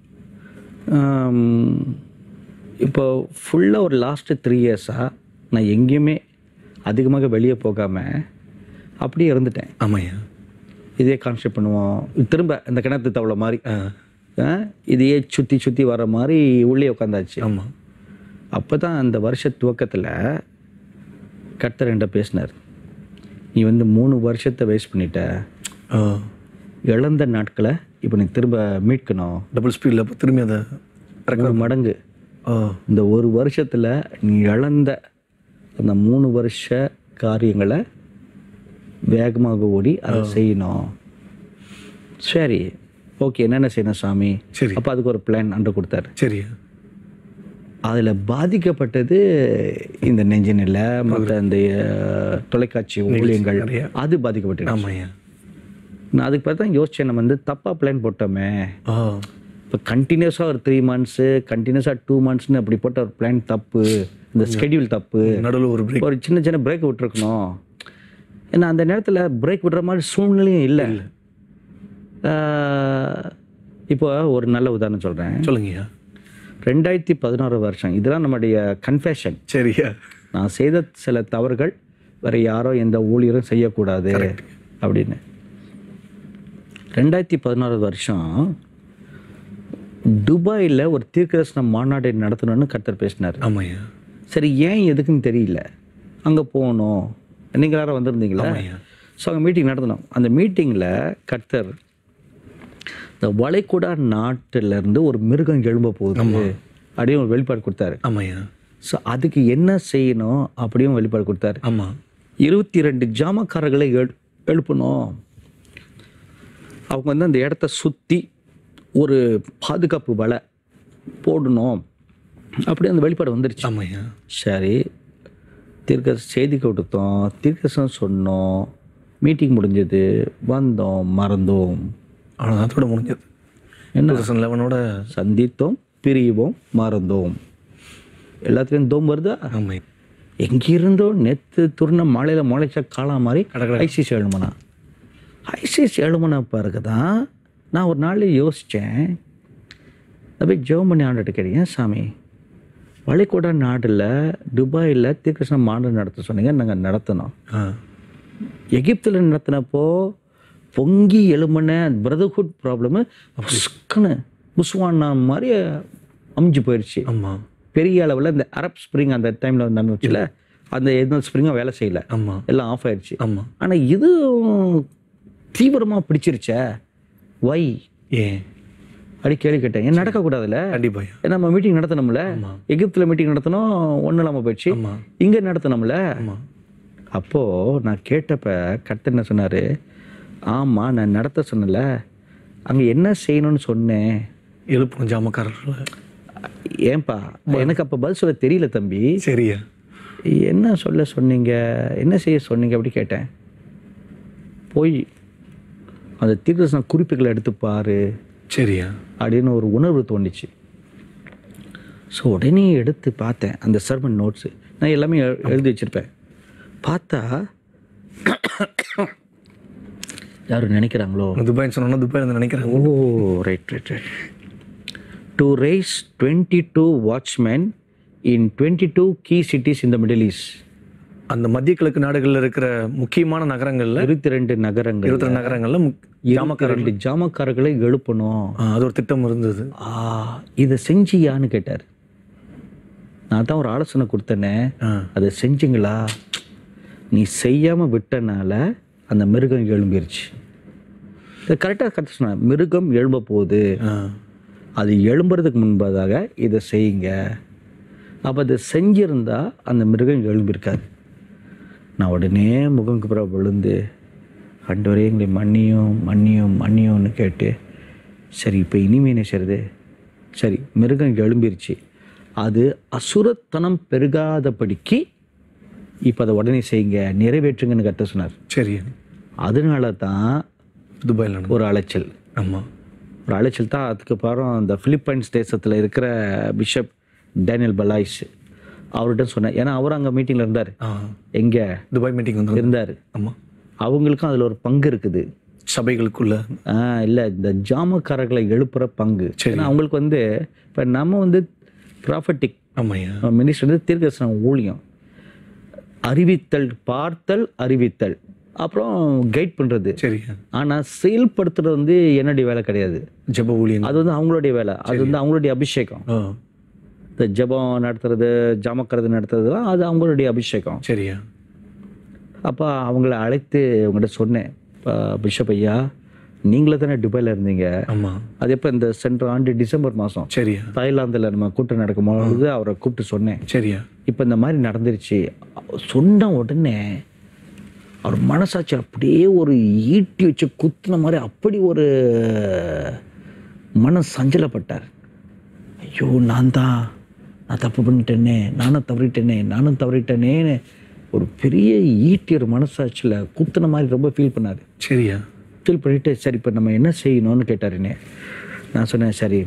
A: இப்போ ஃபுல்லாக ஒரு லாஸ்ட்டு த்ரீ இயர்ஸாக நான் எங்கேயுமே அதிகமாக வெளியே போகாமல் அப்படியே இருந்துட்டேன்
B: ஆமாய்யா
A: இதே கான்செப்ட் பண்ணுவோம் திரும்ப இந்த கிணத்து தவளை மாதிரி
B: ஆ
A: ஆ, இதையே சுற்றி சுற்றி வர மாதிரி உள்ளே உட்காந்தாச்சு
B: ஆமா
A: அப்போ தான் அந்த வருஷ துவக்கத்தில் கர்த்தர் என்கிட்ட பேசினார் நீ வந்து மூணு வருஷத்தை வேஸ்ட் பண்ணிட்ட
B: ஆ
A: இழந்த நாட்களை இப்போ நீ திரும்ப மீட்கணும்
B: டபுள் ஸ்பீடில் அப்போ திரும்பி அதை
A: மூணு மடங்கு
B: ஆ
A: இந்த ஒரு வருஷத்தில் நீ இழந்த அந்த மூணு வருஷ காரியங்களை வேகமாக ஓடி அதை செய்யணும் சரி ஓகே என்னென்ன செய்யணும் சாமி
B: சரி
A: அப்போ அதுக்கு ஒரு பிளான் அன்று கொடுத்தாரு
B: சரியா
A: அதில் பாதிக்கப்பட்டது இந்த நெஞ்சின் இல்லை மற்ற இந்த அஹ், தொலைக்காட்சி ஊழியங்கள்
B: நிறைய.
A: அது பாதிக்கப்பட்டது
B: ஆமாய்யா
A: நான் அதுக்கு பார்த்து தான் யோசிச்சேன் நம்ம வந்து தப்பாக பிளான் போட்டோமே
B: ஆ
A: இப்போ கண்டினியூஸாக ஒரு த்ரீ மந்த்ஸு கண்டினியூஸாக டூ மந்த்ஸ்னு அப்படி போட்ட ஒரு பிளான் தப்பு இந்த ஸ்கெடியூல் தப்பு
B: நடுவில் ஒரு பிரேக்
A: ஒரு சின்ன சின்ன பிரேக் விட்டுருக்கணும் ஏன்னா அந்த நேரத்தில் பிரேக் விடுற மாதிரி சூழ்நிலையும் இல்லை இப்போ ஒரு நல்ல உதாரணம் சொல்கிறேன்
B: சொல்லுங்கய்யா
A: ரெண்டாயிரத்தி பதினாறு வருஷம் இதெல்லாம் நம்முடைய கன்ஃபெஷன்
B: சரியா
A: நான் செய்த சில தவறுகள் வேற யாரோ எந்த ஊழியரும் செய்யக்கூடாது அப்படின்னு ரெண்டாயிரத்தி பதினாறு வருஷம் துபாயில் ஒரு தீர்க்கதர்சன மாநாடு நடத்தணும்னு கர்த்தர் பேசினார்
B: ஆமாய்யா
A: சரி ஏன் எதுக்குன்னு தெரியல அங்கே போகணும் நீங்கள் யாரும் வந்திருந்தீங்களா
B: ஆமாய்யா
A: ஸோ அங்கே மீட்டிங் நடத்தணும் அந்த மீட்டிங்கில் கர்த்தர் இந்த வளைகுடா நாட்டுல இருந்து ஒரு மிருகம் எழும்ப போகுது அப்படின்னு ஒரு வெளிப்பாடு கொடுத்தாரு
B: ஆமாய்யா
A: ஸோ அதுக்கு என்ன செய்யணும் அப்படியும் வெளிப்பாடு கொடுத்தாரு
B: ஆமா
A: இருபத்தி ரெண்டு ஜாமக்காரர்களை எழு எழுப்பணும் அவங்க வந்து அந்த இடத்த சுற்றி ஒரு பாதுகாப்பு வலை போடணும் அப்படி அந்த வெளிப்பாடு வந்துருச்சு
B: ஆமாய்யா
A: சரி தீர்க்க செய்தி கொடுத்தோம் தீர்க்கசம் சொன்னோம் மீட்டிங் முடிஞ்சது வந்தோம் மறந்தோம்
B: அவ்வளோதான் அதோட முடிஞ்சது
A: என்ன
B: டூ தௌசண்ட் லெவனோட
A: சந்தித்தோம் பிரிவோம் மறந்தோம் எல்லாத்துலேயும் தோம் வருதா
B: ஆமாம்
A: எங்கிருந்தோ நெத்து துருண மலையில் முளைச்ச காளான் மாதிரி
B: கடகட.
A: ஐசிஸ் எழுமனா ஐசிஸ் எழுமனா பிறகு தான் நான் ஒரு நாள் யோசித்தேன் அப்படியே ஜெபம் பண்ணி ஆண்டுட்டு கேட்டேன் "ஏன் சாமி வளைகுடா நாட்டில் துபாயில் தீர்க்கசன மாநாடு நடத்த சொன்னீங்க நாங்கள் நடத்தினோம்
B: ஆ
A: எகிப்தில் நடத்தினப்போ பொங்கி எழுமன பிரதர்ஹுட் ப்ராப்ளமு சுக்குன்னு புஸ்வானா மாதிரி அமைஞ்சு போயிடுச்சு
B: ஆமாம்
A: பெரிய அளவில் இந்த அரப் ஸ்ப்ரிங் அந்த டைமில் வந்து நடந்துச்சுல அந்த எந்த ஸ்ப்ரிங்கும் வேலை செய்யலை
B: ஆமாம்
A: எல்லாம் ஆஃப் ஆயிடுச்சு
B: ஆமாம்
A: ஆனால் இது தீவிரமாக பிடிச்சிருச்சே வை
B: ஏன்
A: அப்படி கேள்வி கேட்டேன் ஏன் நடக்கக்கூடாதுல்ல
B: கண்டிப்பாய்யா
A: ஏன்னா நம்ம மீட்டிங் நடத்தணும்ல
B: ஆமா.
A: எகிப்தில் மீட்டிங் நடத்தணும் ஒன்றும் இல்லாமல் போயிடுச்சு
B: ஆமாம்
A: இங்கே நடத்தணும்ல
B: ஆமாம்
A: அப்போது நான் கேட்டப்ப கர்த்தர் என்ன சொன்னார் ஆமாம் நான் நடத்த சொன்னல அங்கே என்ன செய்யணும்னு சொன்னேன்
B: எழுப்பும் ஜாமக்காரர்கள்
A: ஏன்பா எனக்கு அப்போ பதில் சொல்ல தெரியல தம்பி
B: சரியா
A: என்ன சொல்ல சொன்னீங்க என்ன செய்ய சொன்னீங்க அப்படி கேட்டேன் போய் அந்த தீர்க்கதரிசன குறிப்புகளை எடுத்து பாரு
B: சரியா
A: அப்படின்னு ஒரு உணர்வு தோணுச்சு ஸோ உடனே எடுத்து பார்த்தேன் அந்த சர்மன் நோட்ஸு நான் எல்லாமே எ- எழுதி வச்சிருப்பேன் பார்த்தா யாரும் நினைக்கிறாங்களோ
B: துபாய்னு சொன்னோன்னா துபாய் வந்து நினைக்கிறேன்
A: oh right right right to rise twenty two watchman in twenty two key cities இந்த மிடில் ஈஸ்ட்
B: அந்த மத்திய கிழக்கு நாடுகளில் இருக்கிற முக்கியமான நகரங்களில்
A: இருபத்தி ரெண்டு நகரங்கள்
B: இருபத்தி ரெண்டு நகரங்களில் முக்-
A: இருபத்தி ரெண்டு ஜாமக்காரர்களை எழுப்பணும்
B: ஆ, அது ஒரு திட்டம் இருந்தது
A: ஆ இதை செஞ்சியான்னு கேட்டார் நான் தான் ஒரு ஆலோசனை கொடுத்தேனே
B: ஆ
A: அதை செஞ்சீங்களா நீ செய்யாமல் விட்டனால அந்த மிருகம் எழும்பிருச்சு இது கரெக்டாக கரெக்டாக சொன்னேன் மிருகம் எழும்ப போகுது
B: ஆ
A: அது எழும்புறதுக்கு முன்பதாக இதை செய்யுங்க அப்போ அதை செஞ்சிருந்தா அந்த மிருகம் எழும்பியிருக்காது நான் உடனே முகம் குப்புற விழுந்து ஆண்டவரே எங்களை மன்னியும் மன்னியும் மன்னியும்னு கேட்டு சரி இப்போ இனிமே என்ன செய்யறது சரி மிருகம் எழும்பிருச்சு அது அசுரத்தனம் பெருகாதபடிக்கு இப்போ அதை உடனே செய்யுங்க நிறைவேற்றுங்கன்னு கத்த சொன்னார்
B: சரி
A: அதனால தான்
B: துபாயில் நடந்தது
A: ஒரு அலைச்சல்
B: ஆமாம்
A: ஒரு அலைச்சல் தான் அதுக்கு அப்புறம் அந்த பிலிப்பைன்ஸ் தேசத்தில் இருக்கிற பிஷப் டேனியல் பலாய்ஸ் அவர்கிட்ட சொன்னேன் ஏன்னா அவர் அங்கே மீட்டிங்கில் இருந்தார்
B: ஆ
A: எங்கே
B: துபாய் மீட்டிங் வந்து
A: இருந்தார்
B: ஆமாம்
A: அவங்களுக்கும் அதில் ஒரு பங்கு இருக்குது
B: சபைகளுக்குள்ள
A: ஆ இல்லை இந்த ஜாமக்காரர்களை எழுப்புற பங்கு
B: சரி.
A: ஏன்னா அவங்களுக்கு வந்து இப்போ நம்ம வந்து ப்ராஃபட்டிக்
B: ஆமாய்யா
A: மினிஸ்டர் வந்து தீர்க்கதரிசன ஊழியம் அறிவித்தல் பார்த்தல் அறிவித்தல் அப்புறம் கைட் பண்ணுறது
B: சரியா
A: ஆனால் செயல்படுத்துறது வந்து என்னுடைய வேலை கிடையாது
B: ஜெப ஊழியங்கள்
A: அது வந்து அவங்களுடைய வேலை அது வந்து அவங்களுடைய அபிஷேகம்
B: ஆ
A: இந்த ஜெபம் நடத்துறது ஜாமக்கிறது நடத்துறதுலாம் அது அவங்களுடைய அபிஷேகம்
B: சரியா
A: அப்போ அவங்கள அழைத்து அவங்கள்ட்ட சொன்னேன் இப்போ பிஷப் ஐயா நீங்களே தானே துபாயில் இருந்தீங்க
B: ஆமாம்
A: அது எப்போ இந்த சென்ற ஆண்டு டிசம்பர் மாதம்
B: சரியா
A: தாய்லாந்தில் நம்ம கூட்டம் நடக்கும்போது அவரை கூப்பிட்டு சொன்னேன்
B: சரியா
A: இப்போ இந்த மாதிரி நடந்துருச்சு சொன்ன உடனே அவர் மனசாட்சி அப்படியே ஒரு ஈட்டி வச்சு குத்துன மாதிரி அப்படி ஒரு மன சஞ்சலப்பட்டார் ஐயோ நான் தான் நான் தப்பு பண்ணிட்டேனே நானும் தவறிட்டேனே நானும் தவறிட்டேனேன்னு ஒரு பெரிய ஈட்டி ஒரு மனசாட்சியில் குத்துன மாதிரி ரொம்ப ஃபீல் பண்ணார்
B: சரியா
A: ஃபீல் பண்ணிவிட்டு சரி இப்போ நம்ம என்ன செய்யணும்னு கேட்டாருன்னே நான் சொன்னேன் சரி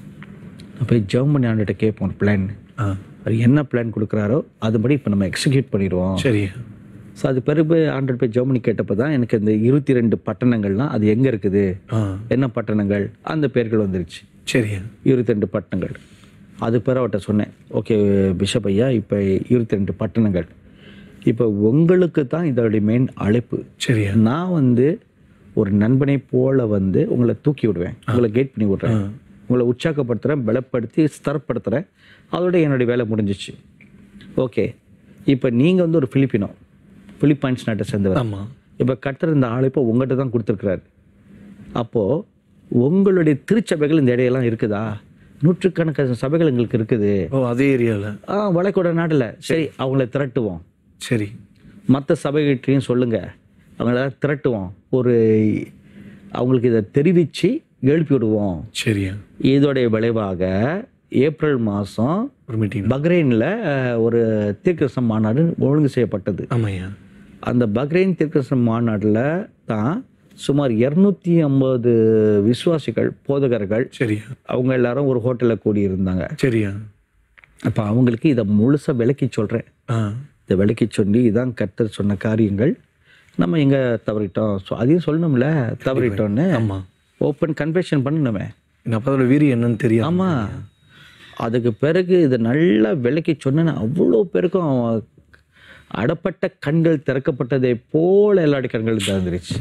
A: நான் போய் ஜெர்மனி ஆண்டுகிட்ட கேட்போம் பிளான்
B: ஆ
A: அவர் என்ன பிளான் கொடுக்குறாரோ அதுபடி இப்போ நம்ம எக்ஸிக்யூட் பண்ணிடுவோம்
B: சரியா
A: ஸோ அது பிறகு ஆண்டர் போய் ஜெர்மனி கேட்டப்போ தான் எனக்கு இந்த இருபத்தி ரெண்டு பட்டணங்கள்லாம் அது எங்கே இருக்குது
B: ஆ
A: என்ன பட்டணங்கள் அந்த பேர்கள் வந்துருச்சு
B: சரியா
A: இருபத்தி ரெண்டு பட்டணங்கள் அது பிறகு அவர்கிட்ட சொன்னேன் ஓகே பிஷப் ஐயா இப்போ இருபத்தி ரெண்டு பட்டணங்கள் இப்போ உங்களுக்கு தான் இதோடைய மெயின் அழைப்பு
B: சரியா
A: நான் வந்து ஒரு நண்பனை போல வந்து உங்களை தூக்கி விடுவேன் உங்களை கைட் பண்ணி விடுறேன் உங்களை உற்சாகப்படுத்துகிறேன் பலப்படுத்தி ஸ்தரப்படுத்துகிறேன் அதோட என்னுடைய வேலை முடிஞ்சிச்சு ஓகே இப்போ நீங்கள் வந்து ஒரு பிலிப்பினோ பிலிப்பைன்ஸ் நாட்டை சேர்ந்தவர்
B: ஆமாம்
A: இப்போ கர்த்தர் இந்த அழைப்பை உங்கள்கிட்ட தான் கொடுத்துருக்குறாரு அப்போது உங்களுடைய திருச்சபைகள் இந்த இடையெல்லாம் இருக்குதா நூற்றுக்கணக்கான சபைகள் எங்களுக்கு இருக்குது
B: ஓ அதே ஏரியாவில்
A: ஆ வளைகுடா நாட்டில் சரி அவங்கள திரட்டுவோம்
B: சரி
A: மற்ற சபைகிட்டையும் சொல்லுங்கள் அவங்கள திரட்டுவோம் ஒரு அவங்களுக்கு இதை தெரிவித்து எழுப்பி விடுவோம்
B: சரியா
A: இதோடைய விளைவாக ஏப்ரல் மாதம்
B: ஒரு மீட்டிங்
A: பக்ரைனில் ஒரு தீர்க்கசம் மாநாடு ஒழுங்கு செய்யப்பட்டது
B: ஆமாய்யா
A: அந்த பக்ரைன் தீர்க்கசம் மாநாட்டில் தான் சுமார் இரநூத்தி ஐம்பது விசுவாசிகள் போதகர்கள்
B: சரியா
A: அவங்க எல்லாரும் ஒரு ஹோட்டலில் கூடியிருந்தாங்க
B: சரியா
A: அப்போ அவங்களுக்கு இதை முழுசாக விளக்கி சொல்கிறேன்
B: ஆ
A: இதை விளக்கி சொல்லி இதான் கர்த்தர் சொன்ன காரியங்கள் நம்ம எங்கே தவறிட்டோம் ஸோ அதையும் சொல்லணும்ல தவறிட்டோன்னு
B: ஆமாம்
A: ஓப்பன் கன்ஃபெஷன் பண்ணணுமே
B: என்ன அப்போ அதோட வீரி என்னன்னு தெரியும்
A: ஆமாம் அதுக்கு பிறகு இதை நல்லா விளக்கி சொன்னேன்னு அவ்வளோ பேருக்கும் அவன் அடப்பட்ட கண்கள் திறக்கப்பட்டதை போல எல்லாருடைய கண்கள் திறந்துருச்சு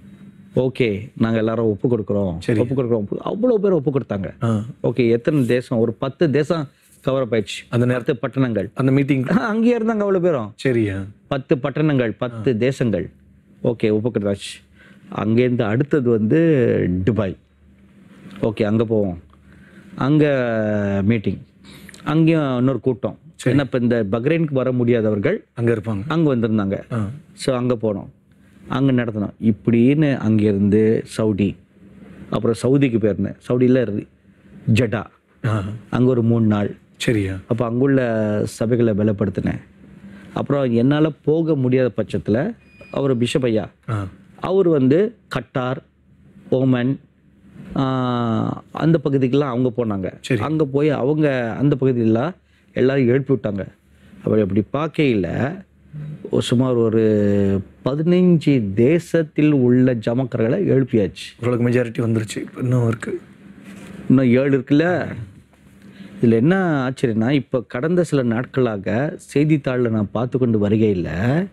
A: ஓகே நாங்கள் எல்லாரும் ஒப்பு கொடுக்குறோம் ஒப்பு கொடுக்குறோம் ஒப்பு- அவ்வளோ பேர் ஒப்பு கொடுத்தாங்க
B: ஆ
A: ஓகே எத்தனை தேசம் ஒரு பத்து தேசம் கவர் அப் ஆயிடுச்சு
B: அந்த
A: பத்து பட்டணங்கள்
B: அந்த மீட்டிங்
A: அங்கேயே இருந்தாங்க அவ்வளோ பேரும்
B: சரியா
A: பத்து பட்டணங்கள் பத்து தேசங்கள் ஓகே ஒப்புக்கிட்டாச்சு அங்கேருந்து அடுத்தது வந்து துபாய் ஓகே அங்கே போவோம் அங்கே மீட்டிங் அங்கேயும் இன்னொரு கூட்டம் ஏன்னா இப்போ இந்த பக்ரைனுக்கு வர முடியாதவர்கள்
B: அங்கே இருப்பாங்க
A: அங்கே வந்திருந்தாங்க
B: ஆ
A: ஸோ அங்கே போனோம் அங்கே நடத்தினோம் இப்படின்னு அங்கேருந்து சவுதி அப்புறம் சவுதிக்கு போயிருந்தேன் சவுதியில் ஜடா
B: ஆ
A: அங்கே ஒரு மூணு நாள்
B: சரியா
A: அப்போ அங்குள்ள சபைகளை பலப்படுத்தினேன் அப்புறம் என்னால் போக முடியாத பட்சத்தில் அவர் பிஷப் ஐயா
B: ஆ
A: அவர் வந்து கட்டார் ஓமன் ஆஹ், அந்த பகுதிக்கெல்லாம் அவங்க போனாங்க
B: சரி.
A: அங்கே போய் அவங்க அந்த பகுதியெல்லாம் எல்லாரும் எழுப்பி விட்டாங்க அப்படி அப்படி பார்க்கையில் ஒரு சுமார் ஒரு பதினைஞ்சு தேசத்தில் உள்ள ஜமக்கர்களை எழுப்பியாச்சு
B: ஓரளவுக்கு மெஜாரிட்டி வந்துருச்சு இப்ப இன்னும் இருக்கு
A: இன்னும் ஏழு இருக்குல்ல இதில் என்ன ஆச்சரியம்னா இப்போ கடந்த சில நாட்களாக செய்தித்தாளில் நான் பார்த்து கொண்டு வருகையில்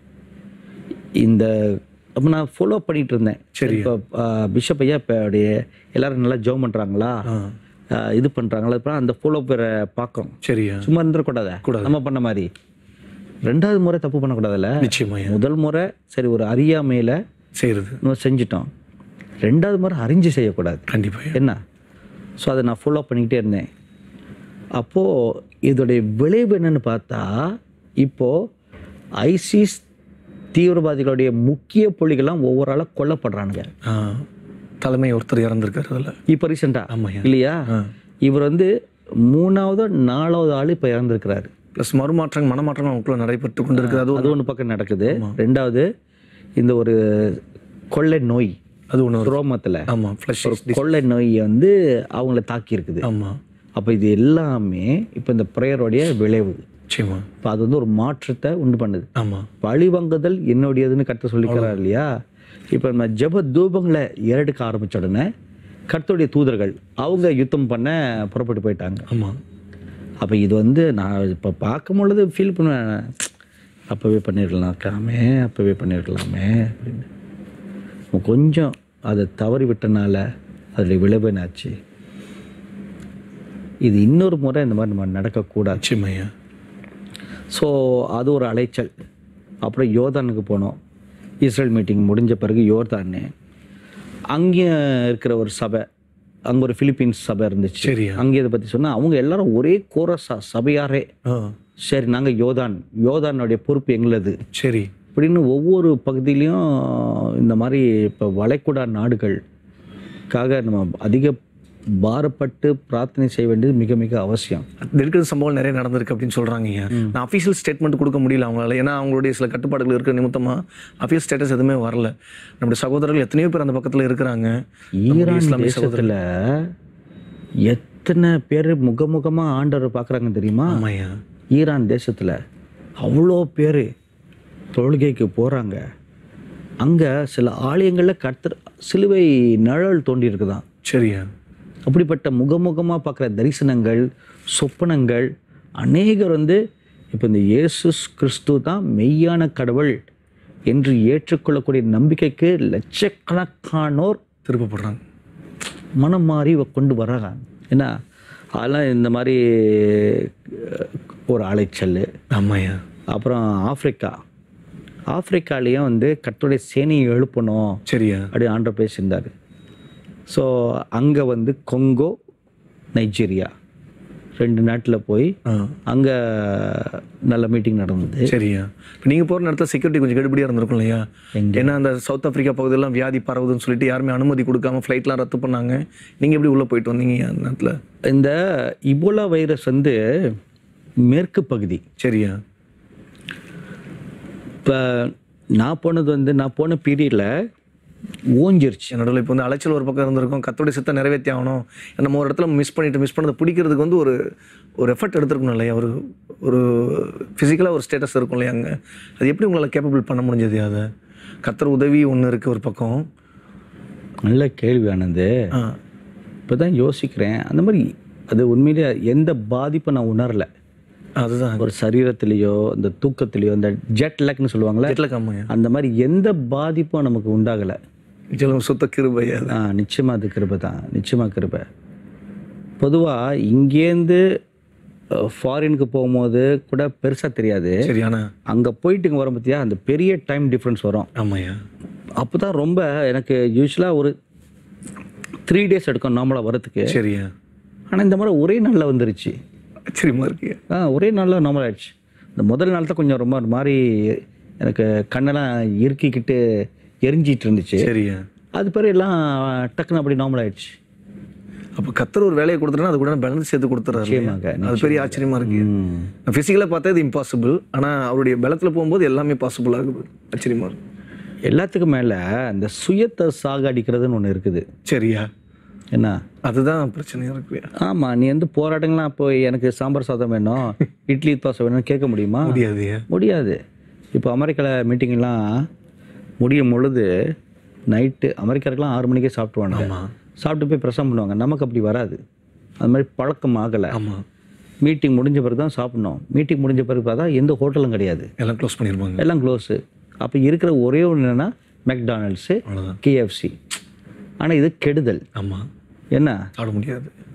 A: இந்த அப்போ நான் ஃபாலோ பண்ணிட்டு இருந்தேன்
B: சரி.
A: இப்போ பிஷப் ஐயா இப்போ அப்படியே எல்லாரும் நல்லா ஜோம் பண்ணுறாங்களா
B: ஆ
A: அஹ், இது பண்ணுறாங்களா இப்போ அந்த ஃபாலோ பேரை பார்க்குறோம்
B: சரியா
A: சும்மா இருந்துடக்கூடாதா
B: கூடாது.
A: நம்ம பண்ண மாதிரி ரெண்டாவது முறை தப்பு பண்ணக்கூடாதுல்ல
B: நிச்சயமாயா
A: முதல் முறை சரி ஒரு அறியாமையில்
B: செய்யறது
A: நம்ம செஞ்சிட்டோம் ரெண்டாவது முறை அறிஞ்சு செய்யக்கூடாது
B: கண்டிப்பாயா
A: என்ன ஸோ அதை நான் ஃபாலோ பண்ணிக்கிட்டே இருந்தேன் அப்போது இதோடைய விளைவு என்னன்னு பார்த்தா இப்போது ஐசிஸ் தீவிரவாதிகளுடைய முக்கிய புள்ளிகள்லாம் ஒவ்வொரு ஆளாக கொல்லப்படுறானுங்க
B: ஆ, தலைமை ஒருத்தர் இறந்துருக்காரு அதில்
A: இப்போ ரீசெண்டாக
B: ஆமாய்யா
A: இல்லையா
B: ஆ.
A: இவர் வந்து மூணாவது நாலாவது ஆள் இப்போ இறந்துருக்கிறாரு
B: ப்ளஸ் மறுமாற்றங்கள் மனமாற்றங்கள் அவங்களுக்குள்ள நடைபெற்று கொண்டு இருக்குது அது
A: அது ஒன்று பக்கம் நடக்குது ரெண்டாவது இந்த ஒரு கொள்ளை நோய்
B: அது ஒன்று
A: ரோமத்தில்
B: ஆமாம் ஃப்ளஷ்
A: கொள்ளை நோய் வந்து அவங்கள தாக்கி இருக்குது
B: ஆமாம்
A: அப்போ இது எல்லாமே இப்போ இந்த ப்ரேயருடைய விளைவு
B: நிச்சயமா
A: இப்போ அது வந்து ஒரு மாற்றத்தை உண்டு பண்ணுது
B: ஆமாம்
A: பழிவாங்குதல் என்னுடையதுன்னு கருத்து சொல்லிக்கிறார் இல்லையா இப்போ நம்ம ஜெப தூபங்களை ஏறெடுக்க ஆரம்பிச்ச உடனே கர்த்தருடைய தூதர்கள் அவங்க யுத்தம் பண்ண புறப்பட்டு போயிட்டாங்க
B: ஆமாம்
A: அப்போ இது வந்து நான் இப்போ பார்க்கும் பொழுது ஃபீல் பண்ணுவேன் அப்போவே பண்ணிடலாமே அப்போவே பண்ணிடலாமே அப்படின்னு நம்ம கொஞ்சம் அதை தவறி விட்டனால அதில் விளைவு என்னாச்சு இது இன்னொரு முறை இந்த மாதிரி நம்ம நடக்கக்கூடாது
B: நிச்சயமாய்யா
A: ஸோ அது ஒரு அலைச்சல் அப்புறம் யோர்தானுக்கு போனோம் இஸ்ரேல் மீட்டிங் முடிஞ்ச பிறகு யோர்தானு அங்கே இருக்கிற ஒரு சபை அங்கே ஒரு பிலிப்பீன்ஸ் சபை இருந்துச்சு
B: சரியா
A: அங்கே இதை பற்றி சொன்னால் அவங்க எல்லாரும் ஒரே கோரஸா சபையாரே
B: ஆ
A: சரி நாங்கள் யோதான் யோதானுடைய பொறுப்பு எங்களது
B: சரி
A: இப்படின்னு ஒவ்வொரு பகுதியிலையும் இந்த மாதிரி இப்போ வளைகுடா நாடுகளுக்காக நம்ம அதிக பாரப்பட்டு பிரார்த்தனை செய்ய வேண்டியது மிக மிக அவசியம்
B: அது இருக்கிற சம்பவம் நிறைய நடந்திருக்கு அப்படின்னு சொல்கிறாங்க நான் அஃபீஷியல் ஸ்டேட்மெண்ட் கொடுக்க முடியல அவங்களால ஏன்னா அவங்களுடைய சில கட்டுப்பாடுகள் இருக்கிற நிமித்தமாக அஃபீஷியல் ஸ்டேட்டஸ் எதுவுமே வரல நம்முடைய சகோதரர்கள் எத்தனையோ பேர் அந்த பக்கத்தில் இருக்கிறாங்க
A: ஈரான்
B: இஸ்லாமிய
A: தேசத்துல எத்தனை பேர் முகமுகமாக ஆண்டவர் பார்க்குறாங்க தெரியுமா
B: ஆமாய்யா
A: ஈரான் தேசத்துல அவ்வளோ பேர் தொழுகைக்கு போகிறாங்க அங்கே சில ஆலயங்களில் கர்த்தர் சிலுவை நிழல் தோண்டி இருக்குதாம்
B: சரியா
A: அப்படிப்பட்ட முகமுகமாக பார்க்குற தரிசனங்கள் சொப்பனங்கள் அநேகர் வந்து இப்போ இந்த இயேசுஸ் கிறிஸ்து தான் மெய்யான கடவுள் என்று ஏற்றுக்கொள்ளக்கூடிய நம்பிக்கைக்கு லட்சக்கணக்கானோர்
B: திருப்பப்படுறாங்க
A: மனம் மாறி வ- கொண்டு வர்றாங்க ஏன்னா அதெல்லாம் இந்த மாதிரி அஹ், ஒரு அலைச்சல்
B: ஆமாய்யா
A: அப்புறம் ஆப்பிரிக்கா ஆப்பிரிக்காலேயும் வந்து கர்த்தருடைய சேனையை எழுப்பணும்
B: சரியா
A: அப்படி ஆண்டர் பேசியிருந்தார் ஸோ அங்கே வந்து கொங்கோ நைஜீரியா ரெண்டு நாட்டில் போய்
B: ஆ
A: அங்கே நல்ல மீட்டிங் நடந்தது
B: சரியா இப்போ நீங்கள் போகிற நேரத்தில் செக்யூரிட்டி கொஞ்சம் கடுபடியாக இருந்திருக்கும் இல்லையா ஏன்னா அந்த சவுத் ஆப்பிரிக்கா பகுதியெல்லாம் வியாதி பரவுதுன்னு சொல்லிட்டு யாருமே அனுமதி கொடுக்காம ஃப்ளைட்லாம் ரத்து பண்ணாங்க நீங்கள் எப்படி உள்ளே போயிட்டு வந்தீங்க அந்த நேரத்தில்
A: இந்த இபோலா வைரஸ் வந்து மேற்கு பகுதி
B: சரியா
A: இப்போ நான் போனது வந்து நான் போன பீரியடில் ஓஞ்சிருச்சு
B: நடுவில் இப்போ வந்து அலைச்சல் ஒரு பக்கம் இருந்திருக்கும் கத்தோடைய சித்தை நிறைவேற்றி ஆகணும் நம்ம ஒரு இடத்துல மிஸ் பண்ணிட்டு மிஸ் பண்ணதை பிடிக்கிறதுக்கு வந்து ஒரு ஒரு எஃபர்ட் எடுத்துருக்கணும் இல்லையா ஒரு ஒரு ஃபிசிக்கலாக ஒரு ஸ்டேட்டஸ் இருக்கும் இல்லையா அங்கே அது எப்படி உங்களால் கேப்பபிள் பண்ண முடிஞ்சது அதை கத்தர் உதவி ஒன்று இருக்குது ஒரு பக்கம்
A: நல்ல கேள்வி ஆனது
B: ஆ
A: இப்போ தான் யோசிக்கிறேன் அந்த மாதிரி அது உண்மையிலே எந்த பாதிப்பும் நான் உணரல
B: அதுதான்
A: ஒரு சரீரத்திலேயோ இந்த தூக்கத்திலேயோ இந்த ஜெட் லேக்னு சொல்லுவாங்களே
B: வீட்டில் காமையா
A: அந்த மாதிரி எந்த பாதிப்பும் நமக்கு உண்டாகலை
B: நிச்சயம் சுத்த கிருபை அது
A: ஆ நிச்சயமாக அது கிருபை தான் நிச்சயமாக கிருபை பொதுவாக இங்கேருந்து ஃபாரினுக்கு போகும்போது கூட பெருசாக தெரியாது
B: சரியானா
A: அங்கே போயிட்டு இங்கே வரும் பார்த்தியா அந்த பெரிய டைம் டிஃப்ரென்ஸ் வரும்
B: ஆமாய்யா
A: அப்போ தான் ரொம்ப எனக்கு யூஸ்வலாக ஒரு த்ரீ டேஸ் எடுக்கும் நார்மலாக வரத்துக்கு
B: சரியா
A: ஆனால் இந்த மாதிரி ஒரே நாளில் வந்துருச்சு
B: ஆச்சரியமா இருக்கு
A: ஆ ஒரே நாளில் நார்மல் ஆயிடுச்சு இந்த முதல் நாள் தான் கொஞ்சம் ரொம்ப ஒரு மாதிரி எனக்கு கண்ணெல்லாம் இறுக்கிக்கிட்டு எரிஞ்சிட்டு இருந்துச்சு
B: சரியா
A: அது பிறகு எல்லாம் டக்குன்னு அப்படி நார்மல் ஆயிடுச்சு
B: அப்போ கத்தர் ஒரு வேலையை கொடுத்துட்டா அது கூட பேலன்ஸ் சேர்த்து கொடுத்துறாரு
A: நிச்சயமாக,
B: அது பெரிய ஆச்சரியமா இருக்கு
A: ம்.
B: ஃபிசிக்கலாக பார்த்தா இது இம்பாசிபிள் ஆனால் அவருடைய பலத்தில் போகும்போது எல்லாமே பாசிபிள் ஆகுது ஆச்சரியமா இருக்கு
A: எல்லாத்துக்கும் மேலே அந்த சுயத்தை சாகடிக்கிறதுன்னு ஒன்று இருக்குது
B: சரியா
A: என்ன
B: அதுதான் பிரச்சனையா இருக்கு
A: ஆமாம் நீ வந்து போராட்டங்கள்லாம் அப்போ எனக்கு சாம்பார் சாதம் வேணும் இட்லி தோசை வேணும்னு கேட்க முடியுமா
B: முடியாது
A: முடியாது இப்போ அமெரிக்காவில் மீட்டிங்லாம் முடியும் பொழுது நைட்டு அமெரிக்காருக்கெல்லாம் ஆறு மணிக்கே சாப்பிட்டுவாங்க
B: ஆமா
A: சாப்பிட்டு போய் பிரசவம் பண்ணுவாங்க நமக்கு அப்படி வராது அது மாதிரி பழக்கம் ஆகலை
B: ஆமா
A: மீட்டிங் முடிஞ்ச பிறகு தான் சாப்பிடணும் மீட்டிங் முடிஞ்ச பிறகு பார்த்தா எந்த ஹோட்டலும் கிடையாது
B: எல்லாம் க்ளோஸ் பண்ணிருப்பாங்க
A: எல்லாம் க்ளோஸு அப்போ இருக்கிற ஒரே ஒன்று என்னென்னா மெக்டானல்ட்ஸு
B: அவ்வளோதான்
A: கேஎஃப்சி ஆனால் இது கெடுதல்
B: ஆமா
A: என்ன
B: சாப்பிட முடியாது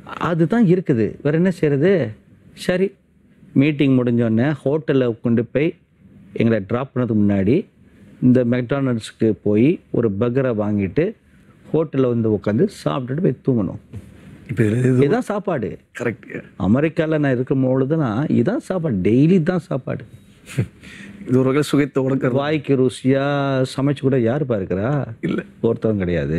A: அதுதான் இருக்குது வேற என்ன செய்யறது சரி மீட்டிங் முடிஞ்சோடனே ஹோட்டலில் கொண்டு போய் எங்களை ட்ராப் பண்ணதுக்கு முன்னாடி இந்த மெக்டானல்ட்ஸ்க்கு போய் ஒரு பர்கரை வாங்கிட்டு ஹோட்டலில் வந்து உட்காந்து சாப்பிட்டுட்டு போய் தூங்கணும்
B: இப்போ இது
A: இதுதான் சாப்பாடு
B: கரெக்ட்
A: அமெரிக்காவில் நான் இருக்கும் பொழுதுனா இதுதான் சாப்பாடு டெய்லி தான் சாப்பாடு
B: இது ஒரு வகையில் சுகத்தை உடக்கிறது
A: வாய்க்கு ருசியாக சமைச்சு கூட யார் பார்க்குறா
B: இல்லை
A: ஒருத்தவங்க கிடையாது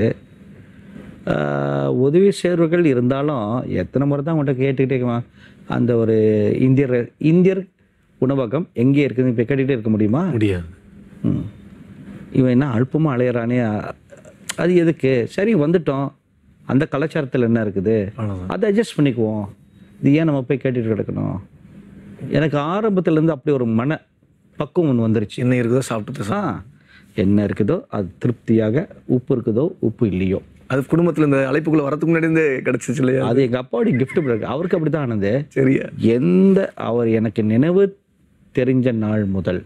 A: ஆஹ் உதவி சேர்வுகள் இருந்தாலும் எத்தனை முறை தான் உங்கள்கிட்ட கேட்டுக்கிட்டே இருக்குமா அந்த ஒரு இந்தியர் இந்தியர் உணவகம் எங்கே இருக்குதுன்னு இப்போ கேட்டுக்கிட்டே இருக்க முடியுமா
B: முடியாது
A: ம். இவன் என்ன அல்பமாக அலையிறானே அ- அது எதுக்கு சரி வந்துட்டோம் அந்த கலாச்சாரத்தில் என்ன இருக்குது
B: அவ்வளோதான்
A: அதை அட்ஜஸ்ட் பண்ணிக்குவோம் இது ஏன் நம்ம போய் கேட்டுட்டு கிடக்கணும் எனக்கு ஆரம்பத்துலேருந்து அப்படி ஒரு மன பக்குவம் ஒன்று வந்துருச்சு
B: என்ன இருக்குதோ சாப்பிட்டு பேச
A: ஆ என்ன இருக்குதோ அது திருப்தியாக உப்பு இருக்குதோ உப்பு இல்லையோ
B: அது குடும்பத்தில் இந்த அழைப்புக்குள்ள வரதுக்கு முன்னாடி இருந்தே கிடச்சிச்சு இல்லையா
A: அது எங்கள் அப்பாவுடைய gift இருக்கு அவருக்கு அப்படி தான் ஆனது
B: சரியா
A: எந்த அவர் எனக்கு நினைவு தெரிஞ்ச நாள் முதல்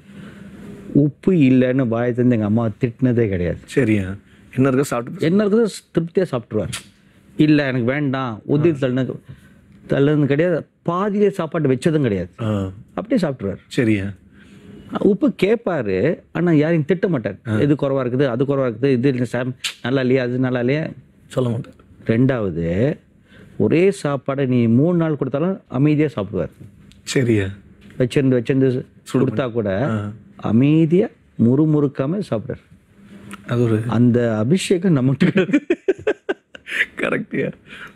A: உப்பு இல்லைன்னு வாய் தந்து எங்கள் அம்மா திட்டினதே கிடையாது
B: சரியா என்ன இருக்கோ சாப்பிட்டு பேசு.
A: என்ன இருக்குதோ திருப்தியாக சாப்பிட்ருவார் இல்லை எனக்கு வேண்டாம் உதிரி தள்ளுன தள்ளுன்னு கிடையாது பாதியிலே சாப்பாடு வச்சதும் கிடையாது
B: ஆ
A: அப்படியே சாப்பிட்ருவார்
B: சரியா
A: உப்பு கேட்பாரு ஆனால் யாரையும் திட்ட மாட்டார் இது குறவா இருக்குது அது குறவா இருக்குது இது இல்லை சார் நல்லா இல்லையா அது நல்லா இல்லையா
B: சொல்ல மாட்டேன்
A: ரெண்டாவது ஒரே சாப்பாடை நீ மூணு நாள் கொடுத்தாலும் அமைதியாக சாப்பிடுவார்
B: சரியா
A: வச்சிருந்து வச்சிருந்து கொடுத்தா கூட அமைதியாக முறுமுறுக்காம சாப்பிடுறார்
B: அது ஒரு
A: அந்த அபிஷேகம் நமக்கு இருக்கு.
B: கரெக்டியா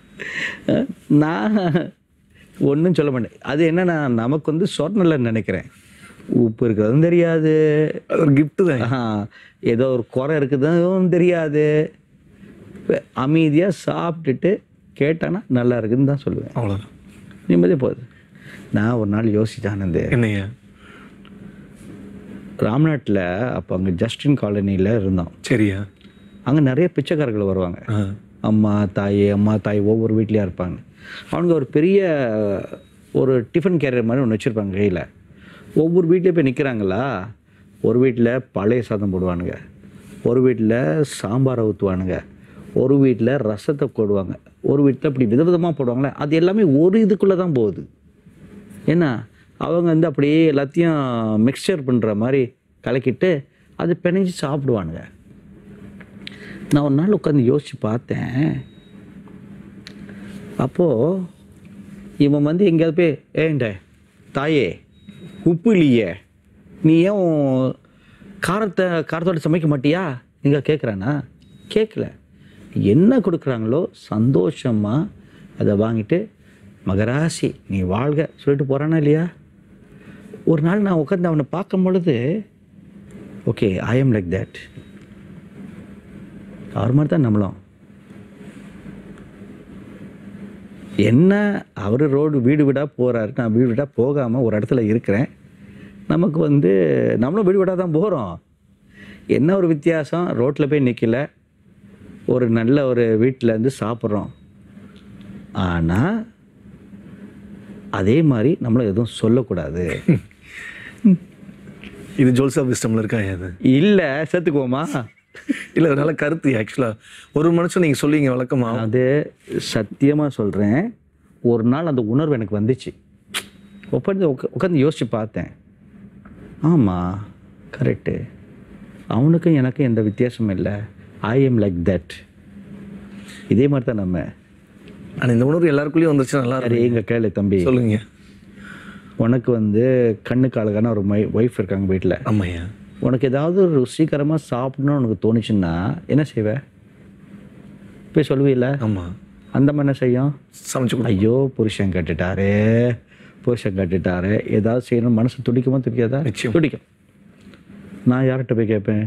A: நான் ஒன்றும் சொல்ல மாட்டேன் அது என்னன்னா நமக்கு வந்து சொர்ணல நினைக்கிறேன் உப்பு இருக்கிறதும் தெரியாது
B: அது ஒரு gift தான்
A: ஆஹா, ஏதோ ஒரு குறை இருக்குதுன்னு தெரியாது அமைதியாக சாப்பிட்டுட்டு கேட்டானா நல்லா இருக்குதுன்னு தான் சொல்லுவேன்
B: அவ்வளோதான்
A: நிம்மதியாக போகுது நான் ஒரு நாள் யோசிச்சேன் ஆனந்து
B: என்னையா
A: ராம்நாட்டில் அப்போ அங்கே ஜஸ்டின் காலனியில் இருந்தோம்
B: சரியா
A: அங்கே நிறைய பிச்சைக்காரர்கள் வருவாங்க
B: ஆ
A: அம்மா தாய் அம்மா தாய் ஒவ்வொரு வீட்லேயும் இருப்பாங்க அவங்க ஒரு பெரிய ஒரு டிஃபன் கேரியர் மாதிரி ஒன்று வச்சுருப்பாங்க கையில் ஒவ்வொரு வீட்லேயும் போய் நிற்கிறாங்களா ஒரு வீட்டில் பழைய சாதம் போடுவானுங்க ஒரு வீட்டில் சாம்பாரை ஊற்றுவானுங்க ஒரு வீட்டில் ரசத்தை போடுவாங்க ஒரு வீட்டில் இப்படி விதவிதமாக போடுவாங்களே அது எல்லாமே ஒரு இதுக்குள்ளே தான் போகுது ஏன்னா அவங்க வந்து அப்படியே எல்லாத்தையும் மிக்சர் பண்ணுற மாதிரி கலக்கிட்டு அது பிணைஞ்சு சாப்பிடுவானுங்க நான் ஒரு நாள் உட்காந்து யோசித்து பார்த்தேன் அப்போது இவன் வந்து எங்கேயாவது போய் ஏண்ட தாயே உப்பு இல்லையே நீ ஏன் உன் காரத்தை காரத்தோட சமைக்க மாட்டியா நீங்கள் கேட்குறானா கேட்கல என்ன கொடுக்குறாங்களோ சந்தோஷமாக அதை வாங்கிட்டு மகராசி நீ வாழ்க சொல்லிட்டு போகிறானா இல்லையா ஒரு நாள் நான் உட்காந்து அவனை பார்க்கும் பொழுது okay I am like that அவர் மாதிரி தான் நம்மளும் என்ன அவர் ரோடு வீடு வீடாக போகிறாரு நான் வீடு வீடாக போகாமல் ஒரு இடத்துல இருக்கிறேன் நமக்கு வந்து நம்மளும் வீடு வீடாக தான் போகிறோம் என்ன ஒரு வித்தியாசம் ரோட்டில் போய் நிற்கல ஒரு நல்ல ஒரு வீட்டில் இருந்து சாப்பிட்றோம் ஆனால் அதே மாதிரி நம்மளும் எதுவும் சொல்லக்கூடாது
B: இது ஜோல்சா விஸ்டமில் இருக்கா அது
A: இல்லை செத்துக்குவோமா
B: இல்லை ஒரு நல்ல கருத்து ஆக்சுவலாக ஒரு மனுஷன் நீங்கள் சொல்லுவீங்க வழக்கமா
A: அது சத்தியமாக சொல்கிறேன் ஒரு நாள் அந்த உணர்வு எனக்கு வந்துச்சு உட்காந்து உட்காந்து யோசித்து பார்த்தேன் ஆமாம் கரெக்டு அவனுக்கும் எனக்கும் எந்த வித்தியாசமும் இல்லை ஐ எம் லைக் தட் இதே மாதிரி தான் நம்ம
B: ஆனால் இந்த உணர்வு எல்லாருக்குள்ளேயும் வந்துருச்சு நல்லா
A: சரி
B: இருக்கும்
A: எங்க கேளு தம்பி
B: சொல்லுங்க
A: உனக்கு வந்து கண்ணுக்கு அழகான ஒரு மை ஒய்ஃப் இருக்காங்க வீட்டில்
B: ஆமாய்யா
A: உனக்கு ஏதாவது ஒரு ருசிகரமாக சாப்பிடணும்னு உனக்கு தோணுச்சுன்னா என்ன செய்வ போய் சொல்லுவீல்ல
B: ஆமாம்
A: அந்த மாதிரி என்ன செய்யும்
B: சமைச்சு கொடு
A: ஐயோ புருஷன் கட்டுட்டாரே புருஷன் கட்டுட்டாரே ஏதாவது செய்யணும் மனசு துடிக்குமா துடிக்காதா
B: நிச்சயம்.
A: துடிக்கும் நான் யார்கிட்ட போய் கேட்பேன்